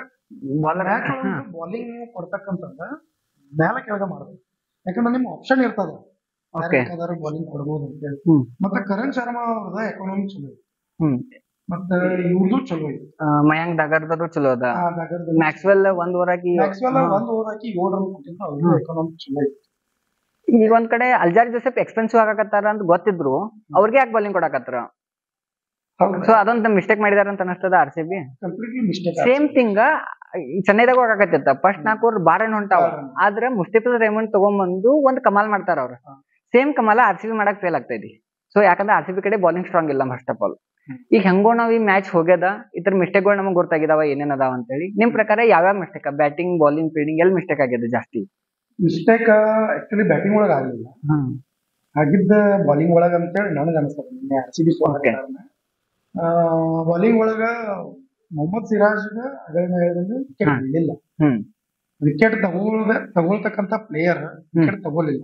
ಬಾಲಿಂಗ್ ನೀವು ಕೊಡ್ತಕ್ಕಂತಂದ ಮ್ಯಾಲ ಕೆಳಗ ಮಾಡ್ಬೇಕು ಯಾಕಂದ್ರೆ ನಿಮ್ ಆಪ್ಷನ್ ಇರ್ತದ ಓಕೆ ಬೌಲಿಂಗ್ ಕೊಡ್ಬೋದು ಅಂತ ಹೇಳಿ ಹ್ಮ್. ಮತ್ತೆ ಕರಣ್ ಶರ್ಮಾ ಅವ್ರದ ಎಕಾನಮಿ ಚಲೋ ಐತಿ ಹ್ಮ್ ಮತ್ತೆ ಇವ್ರದ್ದು ಚಲೋ ಐತಿ ಆ, ಮಯಾಂಕ್ ದಗರ್ದದು ಚಲೋ ಅದ ಆ ನಗರದಲ್ಲಿ ಮ್ಯಾಕ್ಸ್ವೆಲ್ ಒಂದ್ ಓವರ್ ಹಾಕಿ ಮ್ಯಾಕ್ಸ್ವೆಲ್ ಒಂದ್ ಓವರ್ ಹಾಕಿ ಏಳು ರನ್ ಕೊಟ್ಟಿದ್ದ ಅವ್ರದ್ದು ಎಕಾನಮಿ ಚಲೋ ಐತಿ ಈಗ ಒಂದ್ ಕಡೆ ಅಲ್ಜಾರ್ ಜೋಸೆಫ್ ಎಕ್ಸ್ಪೆನ್ಸಿವ್ ಆಗಕತ್ತಾರ ಅಂತ ಗೊತ್ತಿದ್ರು ಅವ್ರಿಗೆ ಯಾಕೆ ಬಾಲಿಂಗ್ ಕೊಡಕತ್ತಾರ ಸೊ ಅದೊಂದು ಮಿಸ್ಟೇಕ್ ಮಾಡಿದಾರ ಅಂತ ಅನಸ್ತದ R C B completely mistake same thing ಚೆನ್ನೈದಾಗ ಹೋಗಕತ್ತಿತ್ತ ಫಸ್ಟ್ ನಾಲ್ಕು ಓವರ್ ಬಾರನ್ ಹೊಂಟಾವ ಬಾರನ್. ಆದ್ರೆ ಮುಸ್ತಿಫುಲ್ ರೇಮಂಡ್ ತಗೊಂಬಂದು ಒಂದ್ ಕಮಾಲ್ ಮಾಡ್ತಾರ ಅವ್ರು ಹಾ. ಸೇಮ್ ಕಮಾಲ ಆರ್ ಸಿ ಬಿ ಮಾಡಕ್ ಫೇಲ್ ಆಗ್ತೈತಿ ಸೊ ಯಾಕಂದ್ರೆ ಆರ್ ಸಿ ಬಿ ಕಡೆ ಬಾಲಿಂಗ್ ಸ್ಟ್ರಾಂಗ್ ಇಲ್ಲ ಫಸ್ಟ್ ಆಫ್ ಆಲ್ ಈಗ ಹೆಂಗೋ ನಾವ್ ಈ ಮ್ಯಾಚ್ ಹೋಗ್ಯದ ಇತರ ಮಿಸ್ಟೇಕ್ಗಳು ನಮಗ್ ಗೊತ್ತಾಗಿದಾವ ಏನೇನ್ ಅದಾವ ಅಂತೇಳಿ ನಿಮ್ ಪ್ರಕಾರ ಯಾವ್ಯಾವ ಮಿಸ್ಟೇಕ್ ಬ್ಯಾಟಿಂಗ್ ಬಾಲಿಂಗ್ ಫೀಲ್ಡಿಂಗ್ ಎಲ್ಲಿ ಮಿಸ್ಟೇಕ್ ಆಗಿದೆ ಜಾಸ್ತಿ ಮಿಸ್ಟೇಕ್ ಆಕ್ಚುಲಿ ಬ್ಯಾಟಿಂಗ್ ಒಳಗ ಆಗ್ಲಿಲ್ಲ ಆಗಿದ್ದ ಬಾಲಿಂಗ್ ಒಳಗ ಅಂತೇಳಿ ನನಗ ಅನಿಸ್ತದೆ ನಿನ್ನೆ R C B Okay. Bowling ಒಳಗ ಮೊಹಮ್ಮದ್ ಸಿರಾಜ್ ಅಗಳನ್ನ ಹೇಳಿದ್ರೆ ವಿಕೆಟ್ ಹಾ. ಬೀಳಿಲ್ಲ ಹ್ಮ್ ವಿಕೆಟ್ ತಗೊಳ್ದ ತಗೊಳ್ತಕ್ಕಂತ ಪ್ಲೇಯರ್ ವಿಕೆಟ್ ತಗೊಳ್ಳಿಲ್ಲ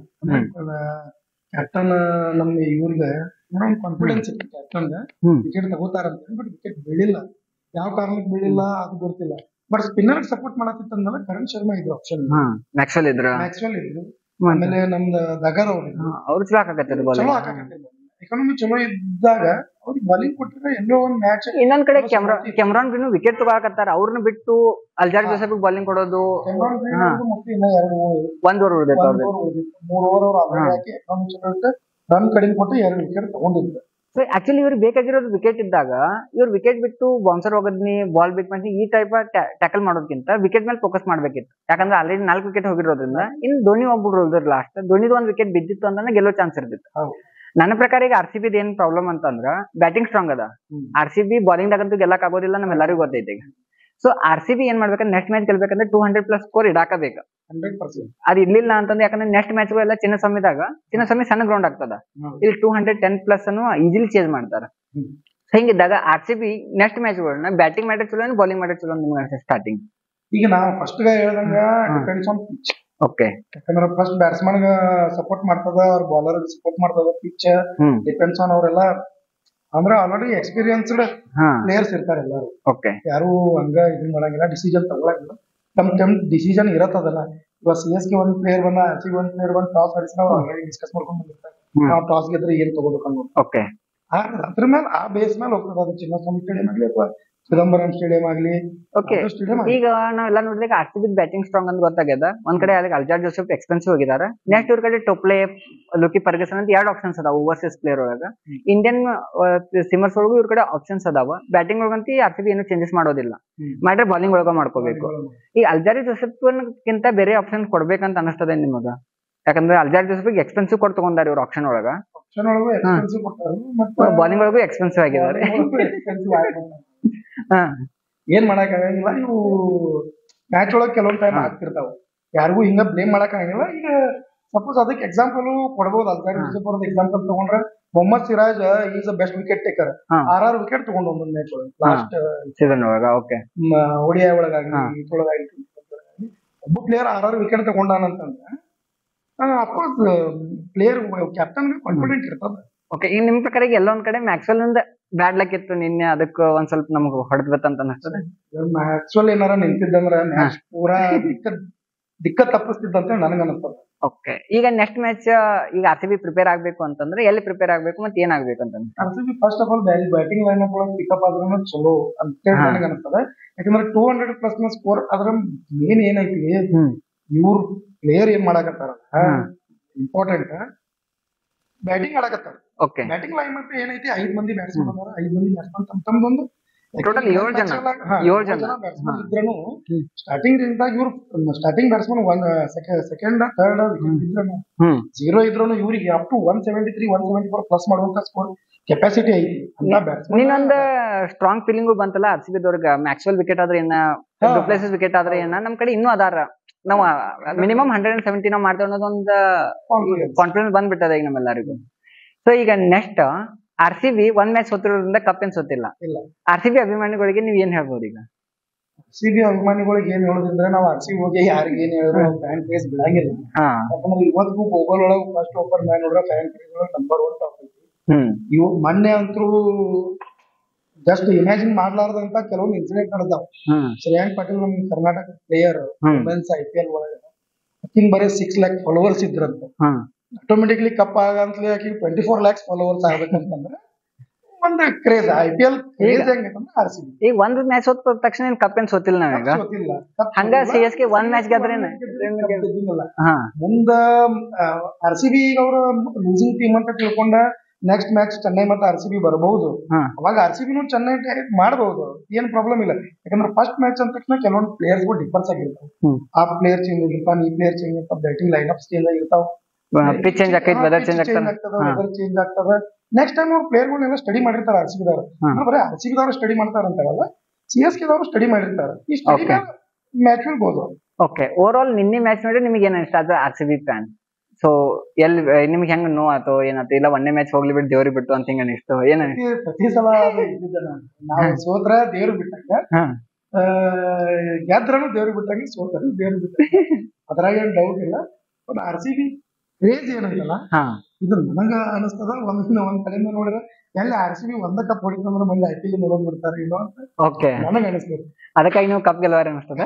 ಕ್ಯಾಪ್ಟನ್ ನಮ್ಮ ಇವ್ರಿಗೆ ಏನೋ ಒಂದು ಕಾನ್ಫಿಡೆನ್ಸ್ ಇತ್ತು ಕ್ಯಾಪ್ಟನ್ ಹ್ಮ್ ವಿಕೆಟ್ ತಗೋತಾರ ಅಂತ ಬಟ್ ವಿಕೆಟ್ ಬೀಳಿಲ್ಲ ಯಾವ ಕಾರಣಕ್ಕೆ ಬೀಳಿಲ್ಲ ಅದು ಗೊತ್ತಿಲ್ಲ ಬಟ್ ಸ್ಪಿನ್ನರ್ ಸಪೋರ್ಟ್ ಮಾಡತ್ತಿತ್ತಂದ್ರೆ ಕರಣ್ ಶರ್ಮಾ ಇದ್ರು ಆಪ್ಷನ್ ಹಾ ಮ್ಯಾಕ್ಸ್ವೆಲ್ ಇದ್ರ ಮ್ಯಾಕ್ಸ್ವೆಲ್ ಇದ್ರು ಆಮೇಲೆ ನಮ್ದು ದಗರ್ ಅವ್ರು ಇದ್ರು. ಅವ್ರು ಚಲೋ ಹಾಕಕತ್ತಾರ ಚಲೋ ಬಾಲಿಂಗ್ ಹಾಕಕತ್ತಿಲ್ಲ ಎಕಾನಮಿ ಚಲೋ ಇದ್ದಾಗ ಅವ್ರಿಗೆ ಬಾಲಿಂಗ್ ಕೊಟ್ಟಿದ್ರೆ ಎಲ್ಲೋ ಒಂದ್ ಮ್ಯಾಚ್ ಇನ್ನೊಂದ್ ಕಡೆ ಕೆಮ್ರಾ ಕೆಮ್ರಾನ್ ಬಿನ್ನು ವಿಕೆಟ್ ತಗೋಕತ್ತಾರ ಅವ್ರನ್ನ ಬಿಟ್ಟು ಅಲ್ಜಾರ್ ಹಾ. ಜೋಸೆಫ್ ಬಾಲಿಂಗ್ ಕೊಡೋದು ಹಾ. ಮತ್ತೆ ಇನ್ನ ಎರಡು ಒಂದ್ ಓವರ್ ಉಳಿದೈತೆ ಒಂದ್ ಅವ್ರದ್ದು ಓವರ್ ಉಳಿದಿತ್ತು ಮೂರ್ ಓವರ್ ಅವ್ರು ಆಮೇಲೆ ಹಾ. ಹಾಕಿ ಎಕಾನಮಿ ಚಲೋ ಇಟ್ಟು ರನ್ ಕಡಿಮೆ ಕೊಟ್ಟು ಎರಡು ವಿಕೆಟ್ ತಗೊಂಡಿದ್ರು ಸೊ ಆಕ್ಚುಲಿ ಇವ್ರಿಗೆ ಬೇಕಾಗಿರೋದು ವಿಕೆಟ್ ಇದ್ದಾಗ ಇವ್ರು ವಿಕೆಟ್ ಬಿಟ್ಟು ಬೌನ್ಸರ್ ಹೋಗೋದ್ನಿ ಬಾಲ್ ಬಿಟ್ ಮಾಡಿ ಈ ಟೈಪ್ ಟ್ಯಾಕಲ್ ಮಾಡೋದಕ್ಕಿಂತ ವಿಕೆಟ್ ಮೇಲೆ ಫೋಕಸ್ ಮಾಡ್ಬೇಕಿತ್ತು ಯಾಕಂದ್ರೆ ಆಲ್ರೆಡಿ ನಾಲ್ಕು ವಿಕೆಟ್ ಹೋಗಿರೋದ್ರಿಂದ ಇನ್ನು ಧೋನಿ ಒಬ್ಬರು ಉಳಿದ್ರು ಲಾಸ್ಟ್ ಧೋನಿದು ಒಂದ್ ವಿಕೆಟ್ ಬಿದ್ದಿತ್ತು ಅಂದ್ರೆ ಗೆಲ್ಲೋ ಚಾನ್ಸ್ ಇರ್ತಿತ್ತು ಹೌದು. ನನ್ನ ಪ್ರಕಾರ ಈಗ ಆರ್ ಸಿ ಬಿದ್ ಏನ್ ಪ್ರಾಬ್ಲಮ್ ಅಂತಂದ್ರ ಬ್ಯಾಟಿಂಗ್ ಸ್ಟ್ರಾಂಗ್ ಅದ ಹ್ಮ್. ಆರ್ ಸಿ ಬಿ ಬಾಲಿಂಗ್ ದಾಗಂತೂ ಗೆಲ್ಲಕ್ ಆಗೋದಿಲ್ಲ ನಮ್ಮೆಲ್ಲರಿಗೂ ಗೊತ್ತೈತೆ ಈಗ ಸೊ ಆರ್ ಸಿ ಬಿ ಏನ್ ಮಾಡ್ಬೇಕಂದ್ರೆ ನೆಕ್ಸ್ಟ್ ಮ್ಯಾಚ್ ಗೆಲ್ಬೇಕಂದ್ರೆ ಟೂ ಹಂಡ್ರೆಡ್ ಪ್ಲಸ್ ಸ್ಕೋರ್ ಇಡಾಕಬೇಕು ಹಂಡ್ರೆಡ್ ಪರ್ಸೆಂಟ್ ಅದ್ ಇರ್ಲಿಲ್ಲ ಅಂತಂದ್ರೆ ಯಾಕಂದ್ರೆ ನೆಕ್ಸ್ಟ್ ಮ್ಯಾಚ್ ಗಳೆಲ್ಲ ಚಿನ್ನಸ್ವಾಮಿದಾಗ ಚಿನ್ನಸ್ವಾಮಿ ಸಣ್ಣ ಗ್ರೌಂಡ್ ಆಗ್ತದ ಇಲ್ಲಿ ಟೂ ಹಂಡ್ರೆಡ್ ಟೆನ್ ಪ್ಲಸ್ ಅನ್ನು ಈಸಿಲಿ ಚೇಂಜ್ ಮಾಡ್ತಾರ ಹ್ಮ್. ಹಿಂಗಿದ್ದಾಗ R C B next match ಗಳನ್ನ ಬ್ಯಾಟಿಂಗ್ ಮಾಡಿದ್ರೆ ಚಲೋ ಬಾಲಿಂಗ್ ಮಾಡಿದ್ರೆ ಚಲೋ ನಿಮ್ಗೆ ಅನ್ಸುತ್ತೆ ಸ್ಟಾರ್ಟಿಂಗ್ ಈಗ ನಾ ಫಸ್ಟ್ ಗ ಹೇಳ್ದಂಗ ಡಿಪೆಂಡ್ಸ್ ಆನ್ ಪಿಚ್ ಓಕೆ ಯಾಕಂದ್ರೆ ಫಸ್ಟ್ ಬ್ಯಾಟ್ಸ್ಮನ್ ಗ ಸಪೋರ್ಟ್ ಮಾಡ್ತದ ಅವ್ರ ಬೌಲರ್ ಸಪೋರ್ಟ್ ಮಾಡ್ತದ ಪಿಚ್ ಹ್ಮ್ ಡಿಪೆಂಡ್ಸ್ ಆನ್ ಅವರೆಲ್ಲ ಅಂದ್ರೆ ಆಲ್ರೆಡಿ ಎಕ್ಸ್ಪೀರಿಯನ್ಸ್ಡ್ ಹಾ ಪ್ಲೇಯರ್ಸ್ ಇರ್ತಾರೆ ಎಲ್ಲಾರು ಓಕೆ ಯಾರು ಹಂಗ ಇದನ್ ಮಾಡಂಗಿಲ್ಲ ಡಿಸಿಷನ್ ತಗೊಳಂಗಿಲ್ಲ ತಮ್ ತಮ್ ಡಿಸಿಷನ್ ಇರತ್ತದಲ್ಲ ಇವಾಗ ಸಿ ಎಸ್ ಗೆ ಒಂದ್ ಪ್ಲೇಯರ್ ಬಂದ ಆರ್ ಸಿ ಒಂದ್ ಪ್ಲೇಯರ್ ಬಂದ್ ಟಾಸ್ ಆಡಿಸಿ ನಾವು ಆಲ್ರೆಡಿ ಡಿಸ್ಕಸ್ ಮಾಡ್ಕೊಂಡು ಬಂದಿರ್ತಾರೆ ಹ್ಮ್. ನಾವು ಟಾಸ್ ಗೆದ್ರೆ ಏನ್ ತಗೋಬೇಕು ಅನ್ನೋದು ಓಕೆ ಆ ಅದ್ರ ಮೇಲೆ ಆ ಬೇಸ್ ಮೇಲೆ ಹೋಗ್ತದೆ ಅದು ಚಿನ್ನಸ್ವಾಮಿ ಸ್ಟೇಡಿಯಂ ಆಗ್ಲಿ ಅಥವಾ ಚಿದಂಬರಂ ಸ್ಟೇಡಿಯಂ ಆಗ್ಲಿ ಓಕೆ ಸ್ಟೇಡಿಯಂ ಈಗ ನಾವೆಲ್ಲ ನೋಡಿದಾಗ R C B batting strong ಅಂತ ಗೊತ್ತಾಗ್ಯದ ಒಂದ್ ಕಡೆ ಅದಕ್ಕೆ ಅಲ್ಜಾರ್ ಜೋಸೆಫ್ ಎಕ್ಸ್ಪೆನ್ಸಿವ್ ಹೋಗಿದಾರೆ ನೆಕ್ಸ್ಟ್ ಇವ್ರ ಕಡೆ ಟೊಪ್ಲೆ ಲುಕಿ ಪರ್ಗಸನ್ ಅಂತ ಎರಡು ಆಪ್ಷನ್ಸ್ ಅದಾವ ಓವರ್ಸೀಸ್ ಪ್ಲೇಯರ್ ಒಳಗ ಇಂಡಿಯನ್ ಸಿಮರ್ಸ್ ಒಳಗೂ ಇವ್ರ ಕಡೆ ಆಪ್ಷನ್ಸ್ ಅದಾವ ಬ್ಯಾಟಿಂಗ್ ಒಳಗಂತ ಆರ್ ಸಿ ಬಿ ಏನು ಚೇಂಜಸ್ ಮಾಡೋದಿಲ್ಲ ಹ್ಮ್. ಮಾಡ್ರೆ ಬಾಲಿಂಗ್ ಒಳಗ ಮಾಡ್ಕೋಬೇಕು ಈ ಅಲ್ಜಾರಿ ಜೋಸೆಫ್ಗಿಂತ ಬೇರೆ ಆಪ್ಷನ್ ಕೊಡ್ಬೇಕಂತ ಅನಿಸ್ತದೆ ನಿಮಗ ಯಾಕಂದ್ರೆ ಅಲ್ಜಾರಿ ಜೋಸೆಫ್ ಎಕ್ಸ್ಪೆನ್ಸಿವ್ ಕೊಟ್ಟು ತಗೊಂಡಾರ ಇವ್ರ ಆಪ್ಷನ್ ಒಳಗ ಆಪ್ಷನ್ ಒಳಗೂ ಎಕ್ಸ್ಪೆನ್ಸಿವ್ ಕೊಡ್ತಾರೆ ಮತ್ತೆ ಬಾಲಿಂಗ್ ಒಳಗೂ ಎಕ್ಸ್ಪೆನ್ಸಿವ್ ಆಗಿದ್ದಾರೆ bowling ಒಳಗೂ expensive ಆಗ್ಬಿಡ್ತಾರೆ. ಹಾ ಏನ್ ಮಾಡಕ್ ಆಗಂಗಿಲ್ಲ ಇವು ಮ್ಯಾಚ್ ಒಳಗ್ ಕೆಲವೊಂದ್ ಟೈಮ್ ಆಗ್ತಿರ್ತಾವ ಯಾರಿಗೂ ಹಿಂಗ ಬ್ಲೇಮ್ ಮಾಡಕ್ ಆಗಂಗಿಲ್ಲ ಈಗ ಸಪೋಸ್ ಅದಕ್ಕೆ ಎಕ್ಸಾಂಪಲ್ ಕೊಡ್ಬೋದು ಅಲ್ಕಾರಿ ಅವ್ರದ್ದು ಎಕ್ಸಾಂಪಲ್ ತಗೊಂಡ್ರೆ Mohammed Siraj is a best wicket taker ಹಾ. ಆರ್ ಆರ್ ವಿಕೆಟ್ ತಗೊಂಡು ಒಂದೊಂದು ಮ್ಯಾಚ್ ಒಳಗೆ ಲಾಸ್ಟ್ ಸೀಸನ್ ಒಳಗ ಓಕೆ ಒಡಿಯಾ ಒಳಗಾಗ್ಲಿ ಹಾ. ಇದ್ರೊಳಗಾಗ್ಲಿ ಒಬ್ಬ ಪ್ಲೇಯರ್ ಆರ್ ಆರ್ ವಿಕೆಟ್ ತಗೊಂಡಾನಂತಂದ್ರೆ ಅಫ್ಕೋರ್ಸ್ ಪ್ಲೇಯರ್ ಕ್ಯಾಪ್ಟನ್ ಕಾನ್ಫಿಡೆಂಟ್ ಇರ್ತದ ಓಕೆ ಈಗ ನಿಮ್ ಪ್ರಕಾರ ಈಗ ಎಲ್ಲೊಂದ್ ಕಡೆ ಮ್ಯಾಕ್ಸ್ವೆಲ್ ಇಂದ ಬ್ಯಾಡ್ ಲಕ್ ಇತ್ತು ನಿನ್ನೆ ಅದಕ್ಕೆ ಒಂದ್ ಸ್ವಲ್ಪ ನಮ್ಗೆ ಹೊಡೆದ್ಬೇಕಂತ ಅನಿಸ್ತದೆ ಮ್ಯಾಕ್ಸ್ವೆಲ್ ಏನಾರ ನಿಂತಿದ್ದಂದ್ರ ಮ್ಯಾಚ್ ಪೂರಾ ದಿಕ್ಕ ದಿಕ್ಕ ತಪ್ಪಿಸ್ತಿದ್ದಂತ ನನಗ ಅನಿಸ್ತದ ಓಕೆ ಈಗ ನೆಕ್ಸ್ಟ್ ಮ್ಯಾಚ್ ಈಗ ಆರ್ ಸಿ ಬಿ ಪ್ರಿಪೇರ್ ಆಗ್ಬೇಕು ಅಂತಂದ್ರೆ ಎಲ್ಲಿ ಪ್ರಿಪೇರ್ ಆಗ್ಬೇಕು ಮತ್ತೆ ಏನ್ ಆಗ್ಬೇಕು ಅಂತ R C B first of all batting line up ಒಳಗೆ ಪಿಕಪ್ ಆದ್ರೂ ಚಲೋ ಅಂತ ಹಾ. ನನಗೆ ಅನಿಸ್ತದೆ ಯಾಕಂದ್ರೆ ಟೂ ಹಂಡ್ರೆಡ್ ಪ್ಲಸ್ ನ ಸ್ಕೋರ್ ಅದ್ರ ಮೇನ್ ಏನೈತಿ ಹ್ಮ್ ಇವ್ರ ಪ್ಲೇಯರ್ ಏನ್ ಮಾಡಾಕತ್ತಾರ ಹಾ. ಇಂಪಾರ್ಟೆಂಟ್ ಬ್ಯಾಟಿಂಗ್ ಆಡಕತ್ತಾರ ಓಕೆ ಬ್ಯಾಟಿಂಗ್ ಲೈನ್ ಅಪ್ ಏನೈತಿ ಐದ್ ಮಂದಿ ಬ್ಯಾಟ್ಸ್ಮನ್ ಅದಾರ ಐದ್ ಮಂದಿ ಬ್ಯಾಟ್ಸ್ಮನ್ ತಮ್ ತಮ್ದೊಂದು Total ಏಳ್ ಜನ. ಏಳ್ ಜನ. ಬ್ಯಾಟ್ಸ್ಮನ್ ಹಾ. ಇದ್ರೂ ಹ್ಮ್. ಸ್ಟಾರ್ಟಿಂಗ್ ಇಂದಾಗ ಇವ್ರು starting batsman one second third ಇದ್ರೂ ಹ್ಮ್ ಜೀರೋ ಇದ್ರೂ ಇವ್ರಿಗೆ up to one seventy three one seventy four plus ಮಾಡುವಂತ ಸ್ಕೋರ್ ಕೆಪಾಸಿಟಿ ಐತಿ ಅಂತ ಬ್ಯಾಟ್ಸ್ಮನ್ ನೀನೊಂದ್ ಸ್ಟ್ರಾಂಗ್ ಫೀಲಿಂಗು ಬಂತಲ್ಲ ಆರ್ ಸಿ ಬಿ ದವ್ರಿಗೆ ಮ್ಯಾಕ್ಸ್ವೆಲ್ ವಿಕೆಟ್ ಆದ್ರೆ ಏನ ಹಾ. ಡುಪ್ಲೇಸಸ್ ವಿಕೆಟ್ ಆದ್ರೆ ಏನ ನಮ್ ಕಡೆ ಇನ್ನೂ ಅದಾರ ನಾವ್ ಮಿನಿಮಮ್ ಹಂಡ್ರೆಡ್ ಅಂಡ್ ಸೆವೆಂಟಿ ನಾವ್ ಮಾಡ್ತೇವೆ ಅನ್ನೋದೊಂದ್ ಕಾನ್ಫಿಡೆನ್ಸ್ ಬಂದ್ಬಿಟ್ಟದ ಈಗ ನಮ್ಮೆಲ್ಲರಿಗೂ ಸೊ ಈಗ ನೆಕ್ಸ್ಟ್ ಆರ್ ಸಿ ಬಿ ಒಂದ್ ಮ್ಯಾಚ್ ಸೋತಿರೋದ್ರಿಂದ ಕಪ್ ಏನ್ ಸೋತಿಲ್ಲ ಇಲ್ಲ ಆರ್ ಸಿ ಬಿ ಅಭಿಮಾನಿಗಳಿಗೆ ನೀವ್ ಏನ್ ಹೇಳ್ಬೋದು ಈಗ ಸಿ ಬಿ ಅಭಿಮಾನಿಗಳಿಗೆ ಏನ್ ಹೇಳೋದಂದ್ರೆ ನಾವು ಆರ್ ಸಿ ಹೋಗಿ ಯಾರಿಗೆ ಏನ್ ಹೇಳಿದ್ರು ಫ್ಯಾನ್ ಕ್ರೇಜ್ ಬಿಡಂಗಿಲ್ಲ ಹಾ ಯಾಕಂದ್ರೆ ಇವತ್ತಿಗೂ ಗೋಗಲ್ ಒಳಗೆ ಫಸ್ಟ್ ಓಪರ್ ಮ್ಯಾನ್ ನೋಡ್ರೆ ಫ್ಯಾನ್ ಕ್ರೇಜ್ ಒಳಗೆ ನಂಬರ್ ಒನ್ ಟಾಪ್ ಐತಿ ಹ್ಮ್ ಇವು ಮೊನ್ನೆ ಅಂತೂ ಜಸ್ಟ್ ಇಮ್ಯಾಜಿನ್ ಮಾಡ್ಲಾರ್ದಂತ ಕೆಲವೊಂದು ಇನ್ಸಿಡೆಂಟ್ ನಡೆದಾವ ಹ್ಮ್ ಶ್ರೇಯಾಂಕ್ ಪಾಟೀಲ್ ನಮ್ ಕರ್ನಾಟಕ ಪ್ಲೇಯರ್ ಹ್ಮ್ ವುಮೆನ್ಸ್ ಐ ಪಿ ಎಲ್ ಒಳಗೆ ಅಕ್ಕಿನ್ ಬರೀ ಸಿಕ್ಸ್ ಲ್ಯಾಕ್ ಫಾಲೋವರ್ಸ್ ಇದ್ರಂತ ಹ್ಮ್ ಆಟೋಮೆಟಿಕ್ಲಿ ಕಪ್ ಆಗಂತಲೇ ಆಕಿ ಟ್ವೆಂಟಿ ಫೋರ್ ಲ್ಯಾಕ್ಸ್ ಫಾಲೋವರ್ಸ್ ಆಗ್ಬೇಕಂತಂದ್ರೆ ಒಂದು craze I P L craze ಹೆಂಗೈತಂದ್ರೆ ಆರ್ ಸಿ ಬಿ ಈಗ ಒಂದ್ ಮ್ಯಾಚ್ ಸೋತ ತಕ್ಷಣ ಏನ್ ಕಪ್ ಏನ್ ಸೋತಿಲ್ಲ ನಾವೀಗ ಹಂಗ CSK ಒಂದ್ match ಗೆದ್ರೇನ? ಹಾ ಮುಂದ ಆರ್ ಸಿ ಬಿ ಅವ್ರ ಲೂಸಿಂಗ್ ಟೀಮ್ ಅಂತ ತಿಳ್ಕೊಂಡ ನೆಕ್ಸ್ಟ್ ಮ್ಯಾಚ್ ಚೆನ್ನೈ ಮತ್ತೆ ಆರ್ ಸಿ ಬಿ ಬರಬಹುದು ಹಾ ಅವಾಗ ಆರ್ ಸಿ ಬಿನೂ ಚೆನ್ನೈ ಮಾಡಬಹುದು ಏನ್ ಪ್ರಾಬ್ಲಮ್ ಇಲ್ಲ ಯಾಕಂದ್ರೆ ಫಸ್ಟ್ ಮ್ಯಾಚ್ ಅಂದ ತಕ್ಷಣ ಕೆಲವೊಂದು ಪ್ಲೇಯರ್ಸ್ ಗಳು ಡಿಫರೆನ್ಸ್ ಆಗಿರ್ತಾವ ಹ್ಮ್. ಆ ಪ್ಲೇಯರ್ ಚೇಂಜ್ ಆಗಿರ್ತಾವ ಈ ಪ್ಲೇಯರ್ ಚೇಂಜ್ ಆಗ್ತಾವ ಬ್ಯಾಟಿಂಗ್ ಲೈನ್ ಅಪ್ಸ್ ಚೇಂಜ್ ಆಗಿರ್ತಾವ ಪಿಚ್ ಚೇಂಜ್ ಆಕೈತಿ ವೆದರ್ ಚೇಂಜ್ ಆಗ್ತಾನ ಆಗ್ತದ ಹಾ. ವೆದರ್ ಚೇಂಜ್ ಆಗ್ತದ ನೆಕ್ಸ್ಟ್ ಟೈಮ್ ಅವ್ರ ಪ್ಲೇಯರ್ ಗಳನ್ನೆಲ್ಲ ಸ್ಟಡಿ ಮಾಡಿರ್ತಾರ ಆರ್ ಸಿ ಬಿ ದವ್ರು ಹಾ. ಬರೀ ಆರ್ ಸಿ ಬಿ ದವ್ರು ಸ್ಟಡಿ ಮಾಡ್ತಾರ ಅಂತಾರಲ್ಲ ಸಿ ಎಸ್ ಕೆ ದವ್ರು ಸ್ಟಡಿ ಮಾಡಿರ್ತಾರ ಈ ಸ್ಟಡಿ Okay. ಮ್ಯಾಚ್ ಬೋದು ಓಕೆ ಓವರ್ ಆಲ್ ನಿನ್ನೆ ಮ್ಯಾಚ್ ನೋಡಿ ನಿಮಗೆ ಏನ್ ಇಷ್ಟ ಆದ್ರೆ R C B fan so ಎಲ್ಲಿ ನಿಮ್ಗೆ ಹೆಂಗ್ ನೋವು ಆಯ್ತು ಏನಾಯ್ತು ಇಲ್ಲ ಒಂದೇ ಮ್ಯಾಚ್ ಹೋಗ್ಲಿ ಬಿಟ್ಟು ದೇವ್ರಿಗೆ ಬಿಟ್ಟು ಅಂತ ಹಿಂಗ ಅನಿಸ್ತು ಏನ ಪ್ರತಿ ಪ್ರತಿ ಸಲ ಅದು ಇದ್ದಿದ್ದೆ ನಾನು. ನಾವು ಸೋತ್ರ ದೇವ್ರು ಬಿಟ್ಟಂಗ ಹಾ ಆ, ಗೆದ್ರನು ದೇವ್ರಿಗೆ ಬಿಟ್ಟಂಗೆ ಸೋತರು ದೇವ್ರಿಗೆ ಬಿಟ್ಟಂಗೆ ಅದ್ರಾಗ ಏನ್ ಡೌಟ್ ಇಲ್ಲ but R C B craze ಏನೈತಲ್ಲ ಹಾ ಇದು ನನಗ ಅನಿಸ್ತದ ಒಂದ್ ಒಂದ್ ಕಡೆಯಿಂದ ನೋಡಿದ್ರೆ ಎಲ್ಲಿ ಆರ್ ಸಿ ಬಿ ಒಂದ ಕಪ್ ಹೊಡಿತಂದ್ರೆ ಮಂದಿ ಐ ಪಿ ಎಲ್ ನೋಡೋದ್ ಬಿಡ್ತಾರೆ ಇಲ್ಲೋ ಅಂತ ಓಕೆ ನನಗ ಅನಿಸ್ತದೆ ಅದಕ್ಕಾಗಿ ನೀವು ಕಪ್ ಗೆಲ್ವಾರ ಅನಿಸ್ತದೆ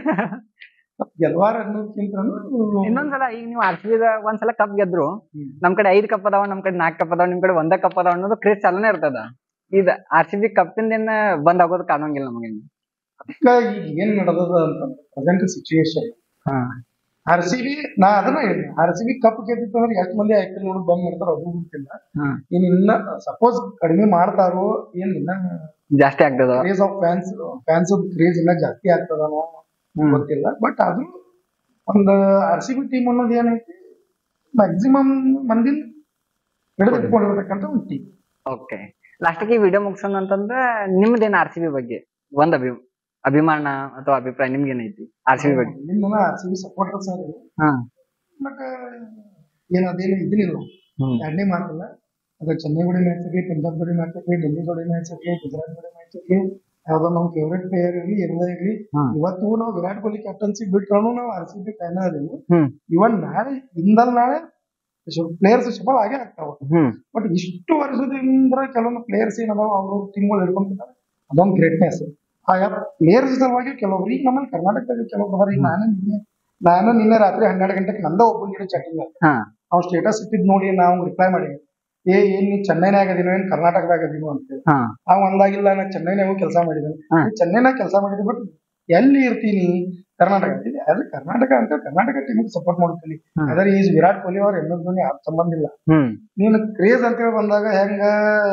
ಗೆಲ್ವಾರ ಅನ್ನೋದ್ಕಿಂತ ಇನ್ನೊಂದ್ಸಲ ಈಗ ನೀವು ಆರ್ ಸಿ ಬಿ ಒಂದ್ಸಲ ಕಪ್ ಗೆದ್ರು ನಮ್ ಕಡೆ ಐದ್ ಕಪ್ ಅದಾವ ನಮ್ ಕಡೆ ನಾಲ್ಕ್ ಕಪ್ ಅದಾವ ನಿಮ್ ಕಡೆ ಒಂದ ಕಪ್ ಅದಾವ ಅನ್ನೋದು ಕ್ರೇಜ್ ಚಾಲನೆ ಇರ್ತದ ಇದ ಆರ್ ಸಿ ಬಿ ಕಪ್ಪಿಂದ ಏನ ಬಂದ್ ಆಗೋದು ಕಾಣಂಗಿಲ್ಲ ನಮಗೇನು ಅದಕ್ಕ ಈಗ ಏನ್ ನಡೆದದ ಅಂತಂದ್ರೆ ಪ್ರೆಸೆಂಟ್ ಸಿಚುವೇಶನ್ ಹಾ ಆರ್ ಸಿ ಬಿ ನಾ ಅದನ್ನ ಹೇಳಿ ಆರ್ ಸಿ ಬಿ ಕಪ್ ಗೆದ್ದಿತ್ತು ಅಂದ್ರೆ ಎಷ್ಟು ಮಂದಿ ಐ ಪಿ ಎಲ್ ನೋಡೋದು ಬಂದ್ ಮಾಡ್ತಾರೋ ಅದು ಗೊತ್ತಿಲ್ಲ ಹಾ ಇನ್ ಇನ್ನ ಸಪೋಸ್ ಕಡಿಮೆ ಮಾಡ್ತಾರೋ ಏನ್ ಇನ್ನ ಜಾಸ್ತಿ ಆಗ್ತದ craze of fans fans craze ಇನ್ನ ಜಾಸ್ತಿ ಆಗ್ತದನೋ ಹ್ಮ್ ಗೊತ್ತಿಲ್ಲ ಬಟ್ ಅದು ಒಂದು ಆರ್ ಸಿ ಬಿ ಟೀಮ್ ಅನ್ನೋದು ಏನೈತಿ ಮ್ಯಾಕ್ಸಿಮಮ್ ಮಂದಿ ಹಿಡಿದಿಟ್ಕೊಂಡಿರ್ತಕ್ಕಂಥ ಒಂದು ಟೀಮ್ ಓಕೆ ಲಾಸ್ಟಿಗೆ ವಿಡಿಯೋ ಮುಗಿಸೋಣ ಅಂತಂದ್ರೆ ನಿಮ್ದೇನ್ ಆರ್ ಸಿ ಬಿ ಬಗ್ಗೆ ಒಂದ್ ಅಭಿ ಅಭಿಮಾನ ಅಥವಾ ಅಭಿಪ್ರಾಯ ನಿಮ್ಗೆ ಏನೈತಿ ಆರ್ ಸಿ ಬಿ ಬಗ್ಗೆ ನಿಮ್ಮ ಆರ್ ಸಿ ಬಿ ಸಪೋರ್ಟರ್ಸ್ ಅದೇ ಹಾ ಬಟ್ ಏನು ಅದೇನು ಇದನ್ನಿಲ್ಲ ಹ್ಮ್ ಎರಡನೇ ಮಾತಲ್ಲ ಅದು ಚೆನ್ನೈ ಜೋಡಿ ಮ್ಯಾಚ್ ಆಗಲಿ ಪಂಜಾಬ್ ಜೋಡಿ ಮ್ಯಾಚ್ ಆಗಲಿ ಡೆಲ್ಲಿ ಜೋಡಿ ಮ್ಯಾಚ್ ಆಗಲಿ ಗುಜರಾತ್ ಜೋಡಿ ಮ್ಯಾಚ್ ಆಗಲಿ ಯಾವ್ದೋ ನಮ್ಮ ಫೇವ್ರೆಟ್ ಪ್ಲೇಯರ್ ಇರಲಿ ಎರಡೇ ಇರಲಿ ಹ್ಮ್. ಇವತ್ತು ನಾವು ವಿರಾಟ್ ಕೊಹ್ಲಿ ಕ್ಯಾಪ್ಟನ್ಸಿ ಬಿಟ್ರೂ ನಾವು ಆರ್ ಸಿ ಬಿ ಫ್ಯಾನ್ ಅದೀವಿ ಹ್ಮ್ ಇವನ್ ನಾಳೆ ಇಂದಲ್ ನಾಳೆ ಪ್ಲೇಯರ್ಸ್ ಸಫಲ ಆಗೇ ಆಗ್ತಾವ ಹ್ಮ್ ಬಟ್ ಇಷ್ಟು ವರ್ಷದಿಂದ ಕೆಲವೊಂದು ಪ್ಲೇಯರ್ಸ್ ಏನದಾವ ಅವ್ರ ಟೀಮ್ಗಳು ಹಿಡ್ಕೊಂತಿದ್ದಾರೆ ಅದೊಂದು ಗ್ರೇಟ್ನೆಸ್ ಆ ಪ್ಲೇಯರ್ಸ್ ಸಲುವಾಗಿ ಕೆಲವೊಬ್ರು ಈಗ ನಮ್ಮಲ್ಲಿ ಕರ್ನಾಟಕದಲ್ಲಿ ಕೆಲವೊಬ್ರು ಅದಾರ. ಈಗ ನಾನು ನಿನ್ನೆ ನಾನು ನಿನ್ನೆ ರಾತ್ರಿ ಹನ್ನೆರಡು ಗಂಟೆಗೆ ನಂದ ಒಬ್ಬನ ಜೊತೆ ಚಾಟಿಂಗ್ ಹಾ ಅವ್ನ ಸ್ಟೇಟಸ್ ಇಟ್ಟಿದ್ ನೋಡಿ ನಾವು ರಿಪ್ಲೈ ಮಾಡೀವಿ ಏ ಏನ್ ನೀ ಚೆನ್ನೈನಾಗ ಅದೀನೋ ಏನ್ ಕರ್ನಾಟಕದಾಗ ಅದೀನೋ ಅಂತ ಹಾ ಅವ್ ಅಂದಾಗಿಲ್ಲ ನಾ ಚೆನ್ನೈನಾಗೂ ಕೆಲಸ ಮಾಡಿದ್ದೀನಿ ಹಾ. ಚೆನ್ನೈನಾಗ ಕೆಲಸ ಮಾಡಿದ್ವಿ ಬಟ್ ಎಲ್ಲಿ ಇರ್ತೀನಿ ಕರ್ನಾಟಕ ಅದು ಕರ್ನಾಟಕ ಅಂತ ಕರ್ನಾಟಕ ಟೀಮಿಗೆ ಸಪೋರ್ಟ್ ಮಾಡ್ತೀನಿ ಹಾ. ಅದ್ರ ಈಸ್ ವಿರಾಟ್ ಕೊಹ್ಲಿ ಅವ್ರ ಎಂ ಎಸ್ ಧೋನಿ ಆ ಸಂಬಂಧ ಇಲ್ಲ ಹ್ಮ್ ನೀನು ಕ್ರೇಜ್ ಅಂತೇಳಿ ಬಂದಾಗ ಹೆಂಗ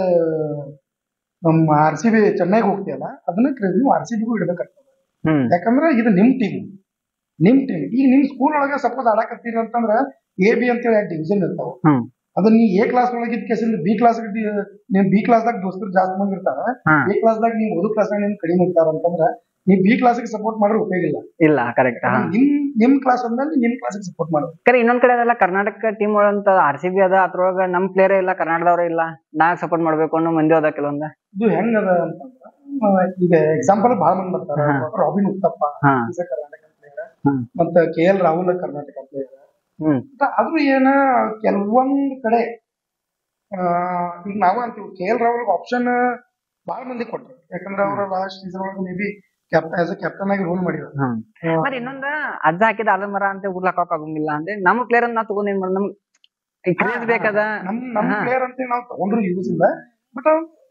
ನಮ್ಮ ಆರ್ ಸಿ ಬಿ ಚೆನ್ನೈಗೆ ಹೋಗ್ತೀಯಲ್ಲ ಅದನ್ನ ಕ್ರೇಜ್ ನೀವು ಆರ್ ಸಿ ಬಿಗೂ ಇಡ್ಬೇಕಾಗ್ತದೆ ಹ್ಮ್ ಯಾಕಂದ್ರೆ ಇದು ನಿಮ್ ಟೀಮ್ ನಿಮ್ ಟೀಮ್ ಈಗ ನಿಮ್ ಸ್ಕೂಲ್ ಒಳಗೆ ಸಪೋಸ್ ಆಡಕತ್ತೀರಿ ಅಂತಂದ್ರ ಎ ಬಿ ಅಂತೇಳಿ ಎರಡು ಡಿವಿಷನ್ ಇರ್ತಾವ ಹ್ಮ್ ಅದು ನೀ ಎ ಕ್ಲಾಸ್ ಒಳಗೆ ಇದ್ದ ಕೇಸಿಂದ ಬಿ ಕ್ಲಾಸ್ ನೀನ್ ಬಿ ಕ್ಲಾಸ್ದಾಗ ದೋಸ್ತರು ಜಾಸ್ತಿ ಮಂದಿ ಇರ್ತಾರ ಹಾ ಎ ಕ್ಲಾಸ್ದಾಗ ನೀವು ಓದು ಕ್ಲಾಸ್ನಾಗ ನಿಮ್ ಕಡಿಮೆ ಇರ್ತಾರ ಅಂತಂದ್ರ ನೀ ಬಿ ಕ್ಲಾಸ್ಗೆ ಸಪೋರ್ಟ್ ಮಾಡ್ರೆ ಉಪಯೋಗ ಇಲ್ಲ ಇಲ್ಲ ಕರೆಕ್ಟ್ ಹಾ ನಿಮ್ ನಿಮ್ ಕ್ಲಾಸ್ ಅಂದ್ಮೇಲೆ ನಿಮ್ ಕ್ಲಾಸ್ಗೆ ಸಪೋರ್ಟ್ ಮಾಡು ಕರೆ ಇನ್ನೊಂದ್ ಕಡೆ ಅದೆಲ್ಲ ಕರ್ನಾಟಕ ಟೀಮ್ ಒಳಂತ ಆರ್ ಸಿ ಬಿ ಅದ ಅದ್ರೊಳಗ ನಮ್ ಪ್ಲೇಯರ್ ಇಲ್ಲ ಕರ್ನಾಟಕದವ್ರು ಇಲ್ಲ ನಾ ಸಪೋರ್ಟ್ ಮಾಡ್ಬೇಕು ಅನ್ನೋ ಮಂದಿ ಅದ ಕೆಲವೊಂದ ಇದು ಹೆಂಗದ ಅಂತಂದ್ರ ಆ, ಈಗ ಎಕ್ಸಾಂಪಲ್ ಬಹಳ ಮಂದಿ ಬರ್ತಾರ ಹಾ. ರಾಬಿನ್ ಉತ್ತಪ್ಪ ಹಾ ಈಸ್ a ಕರ್ನಾಟಕ ಪ್ಲೇಯರ್ ಹ್ಮ್ ಮತ್ತ K L Rahul Karnataka player ಹ್ಮ್ ಆದ್ರೂ ಏನ ಕೆಲವೊಂದ್ ಕಡೆ ಆ, ಈಗ ನಾವ ಅಂತೀವಿ ಕೆ ಎಲ್ ರಾಹುಲ್ ಆಪ್ಷನ್ ಬಹಳ ಮಂದಿ ಕೊಟ್ರು ಯಾಕಂದ್ರೆ ಅವ್ರ ಲಾಸ್ಟ್ ಸೀಸನ್ ಒಳಗೆ maybe captain as a captain ಆಗಿ ರೂಲ್ ಮಾಡಿದ್ರು ಹ್ಮ್ ಮತ್ತೆ ಇನ್ನೊಂದ ಅಜ್ಜ ಹಾಕಿದ ಆಲದ ಮರ ಅಂತ ಊರ್ಲಾಕ್ ಆಗಂಗಿಲ್ಲ ಅಂದ್ರೆ ನಮ್ಮ ಪ್ಲೇಯರ್ ನಾ ತಗೊಂಡ್ ಏನ್ ಮಾಡ ನಮ್ ಕ್ರೇಜ್ ಬೇಕದ ನಮ್ ನಮ್ ಹಾ. ಪ್ಲೇಯರ್ ಅಂತ ನಾವು ತಗೊಂಡ್ರು ಯೂಸ್ ಇಲ್ಲ ಬಟ್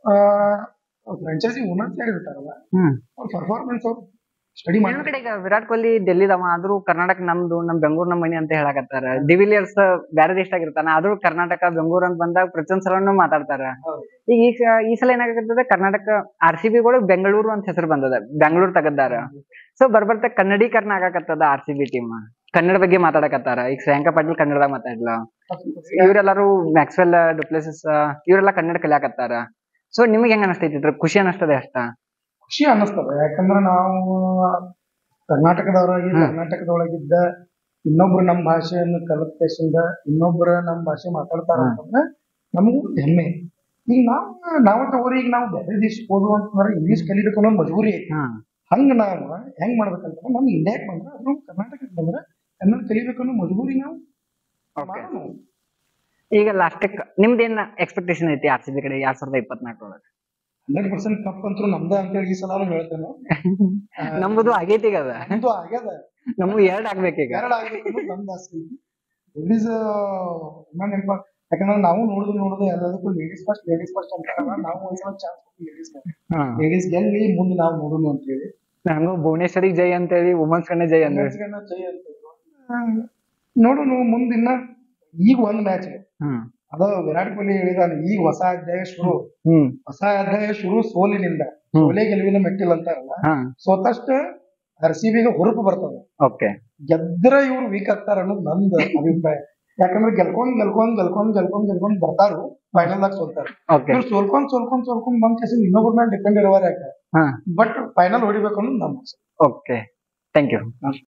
ಫ್ರಾಂಚೈಸಿ ಓನರ್ಸ್ ಇರ್ತಾರಲ್ಲ ಹ್ಮ್ ಅವ್ರ ಪರ್ಫಾರ್ಮೆನ್ಸ್ ಅವ್ರು ಸ್ಟಡಿ ಇನ್ನೊಂದ್ ಮಾಡಿ ಕಡೆ ಈಗ ವಿರಾಟ್ ಕೊಹ್ಲಿ ಡೆಲ್ಲಿದವ ಆದ್ರೂ ಕರ್ನಾಟಕ ನಮ್ದು ನಮ್ ಬೆಂಗಳೂರು ನಮ್ ಮನಿ ಅಂತ ಹೇಳಕತ್ತಾರ ಡಿವಿಲಿಯರ್ಸ್ ಬ್ಯಾರೆ ದೇಶದಾಗ ಇರ್ತಾನ ಆದ್ರೂ ಕರ್ನಾಟಕ ಬೆಂಗಳೂರು ಅಂತ ಬಂದಾಗ ಪ್ರತಿಯೊಂದ್ ಸಲನು ಮಾತಾಡ್ತಾರ ಹೌದು. ಈಗ ಈ ಸ- ಈ ಸಲ ಏನಾಗತ್ತದ ಕರ್ನಾಟಕ ಆರ್ ಸಿ ಬಿಗಳು ಬೆಂಗಳೂರು ಅಂತ ಹೆಸರು ಬಂದದ ಬೆಂಗಳೂರು ತೆಗದಾರ ಸೊ ಬರ್ಬರ್ತ ಕನ್ನಡೀಕರಣ ಆಗಾಕತ್ತದ R C B team Kannada ಬಗ್ಗೆ ಮಾತಾಡಕತ್ತಾರ ಈಗ ಶ್ರೇಯಾಂಕ ಪಾಟೀಲ್ ಕನ್ನಡದಾಗ ಮಾತಾಡ್ಲ ಇವರೆಲ್ಲರೂ ಮ್ಯಾಕ್ಸ್ವೆಲ್ ಡುಪ್ಲೆಸಿಸ್ ಇವರೆಲ್ಲ ಕನ್ನಡ ಕಲಿಯಾಕತ್ತಾರ ಸೊ ನಿಮ್ಗೆ ಹೆಂಗ ಅನಸ್ತೈತಿ ಇದ್ರ ಖುಷಿ ಅನಸ್ತದೆ ಅಷ್ಟ ಖುಷಿ ಅನ್ನಿಸ್ತದೆ ಯಾಕಂದ್ರೆ ನಾವು ಕರ್ನಾಟಕದವರಾಗಿ ಹ್ಮ್. ಕರ್ನಾಟಕದೊಳಗಿದ್ದ ಇನ್ನೊಬ್ರು ನಮ್ಮ ಭಾಷೆಯನ್ನು ಕಲಿತೇಶಿಂದ ಇನ್ನೊಬ್ರು ನಮ್ಮ ಭಾಷೆ ಮಾತಾಡ್ತಾರ ಹ್ಮ್. ಅಂತಂದ್ರೆ ನಮಗೂ ಹೆಮ್ಮೆ ಈಗ ನಾವು ನಾವು ತಗೋರಿ ಈಗ ನಾವು ಬೇರೆ ದೇಶಕ್ಕೆ ಹೋದ್ವು ಅಂತಂದ್ರೆ ಇಂಗ್ಲಿಷ್ ಕಲಿಬೇಕು ಅನ್ನೋ ಮಜಬೂರಿ ಐತಿ ಹ್ಮ್ ಹಂಗ ನಾವು ಹೆಂಗ್ ಮಾಡ್ಬೇಕಂತ ನಮ್ಮ ಇಂಡಿಯಾಕ್ ಬಂದ್ರೆ ಅದು ಕರ್ನಾಟಕಕ್ಕೆ ಬಂದ್ರೆ ಕನ್ನಡ ಕಲಿಬೇಕು ಅನ್ನೋ ಮಜಬೂರಿ ನಾವು Okay. ಮಾಡೋಣ. ಈಗ ಲಾಸ್ಟಕ್ ನಿಮ್ದೇನ್ ಎಕ್ಸ್ಪೆಕ್ಟೇಷನ್ ಐತಿ ಆರ್ ಸಿ ಬಿ ಕಡೆ ಎರಡ್ ಸಾವಿರದ ಇಪ್ಪತ್ನಾಲ್ಕು ಒಳಗ ಹಂಡ್ರೆಡ್ ಪರ್ಸೆಂಟ್ ಕಪ್ ಅಂತೂ ನಮ್ದ ಅಂತೇಳಿ ಈ ಸಲ ಹೇಳ್ತೇನೆ ನಮ್ದು ಆಗೈತಿ ಈಗ ಅದ ನಮ್ದು ಆಗ್ಯದ ನಮ್ಗೆ ಎರಡ್ ಆಗ್ಬೇಕೀಗ ಎರಡು ಆಗ್ಬೇಕು ಅನ್ನೋದು ನಮ್ದು ಆಸೆ ಐತಿ ಲೇಡೀಸ್ ನೆನಪ ಯಾಕಂದ್ರೆ ನಾವು ನೋಡುದು ನೋಡುದು ಎಲ್ಲದಕ್ಕೂ ಲೇಡೀಸ್ ಫಸ್ಟ್ ಲೇಡೀಸ್ ಫಸ್ಟ್ ಅಂತ ನಾವು ಒಂದ್ಸಲ ಚಾನ್ಸ್ ಲೇಡೀಸ್ ಹಾ ಲೇಡೀಸ್ ಗೆಲ್ಲಿ ಮುಂದೆ ನಾವು ನೋಡುನು ಅಂತ ಹೇಳಿ ಹಂಗ ಭುವನೇಶ್ವರಿಗೆ ಜೈ ಅಂತೇಳಿ ವುಮನ್ಸ್ ಕಡೆ ಜೈ ಅಂದ್ರೆ Women's ಗೆಲ್ಲ ಜೈ ಅಂತಿದ್ರು. ಹ್ಮ್. ನೋಡುನು ಮುಂದಿನ ಈಗ ಒಂದ್ ಮ್ಯಾಚ್ ಹ್ಮ್ ಅದ ವಿರಾಟ್ ಕೊಹ್ಲಿ ಹೇಳಿದಾನೆ ಈಗ ಹೊಸ ಅಧ್ಯಾಯ ಶುರು ಹ್ಮ್ ಹೊಸ ಅಧ್ಯಾಯ ಶುರು ಸೋಲಿನಿಂದ ಸೋಲೆ ಗೆಲುವಿನ ಮೆಟ್ಟಿಲ್ ಅಂತಾರಲ್ಲ ಹಾ ಸೋತಷ್ಟ ಆರ್ ಸಿ ಬಿಗೆ ಹುರುಪು ಬರ್ತದ ಓಕೆ ಗೆದ್ರ ಇವ್ರು ವೀಕ್ ಆಗ್ತಾರ ಅನ್ನೋದು ನಂದು ಅಭಿಪ್ರಾಯ ಯಾಕಂದ್ರೆ ಗೆಲ್ಕೊಂಡ್ ಗೆಲ್ಕೊಂಡ್ ಗೆಲ್ಕೊಂಡ್ ಗೆಲ್ಕೊಂಡ್ ಗೆಲ್ಕೊಂಡ್ ಬರ್ತಾರು ಫೈನಲ್ ದಾಗ ಸೋಲ್ತಾರ ಓಕೆ ಇವ್ರು ಸೋಲ್ಕೊಂಡ್ ಸೋಲ್ಕೊಂಡ್ ಸೋಲ್ಕೊಂಡ್ ಬಂದ್ ಕೇಸಿಂದ ಇನ್ನೊಬ್ಬರ ಮೇಲೆ ಡಿಪೆಂಡ್ ಇರುವಾರ ಯಾಕೆ ಹಾ ಬಟ್ ಫೈನಲ್ ಹೊಡಿಬೇಕು ಅನ್ನೋದು ನಮ್ಮ ಆಸೆ. Okay thank you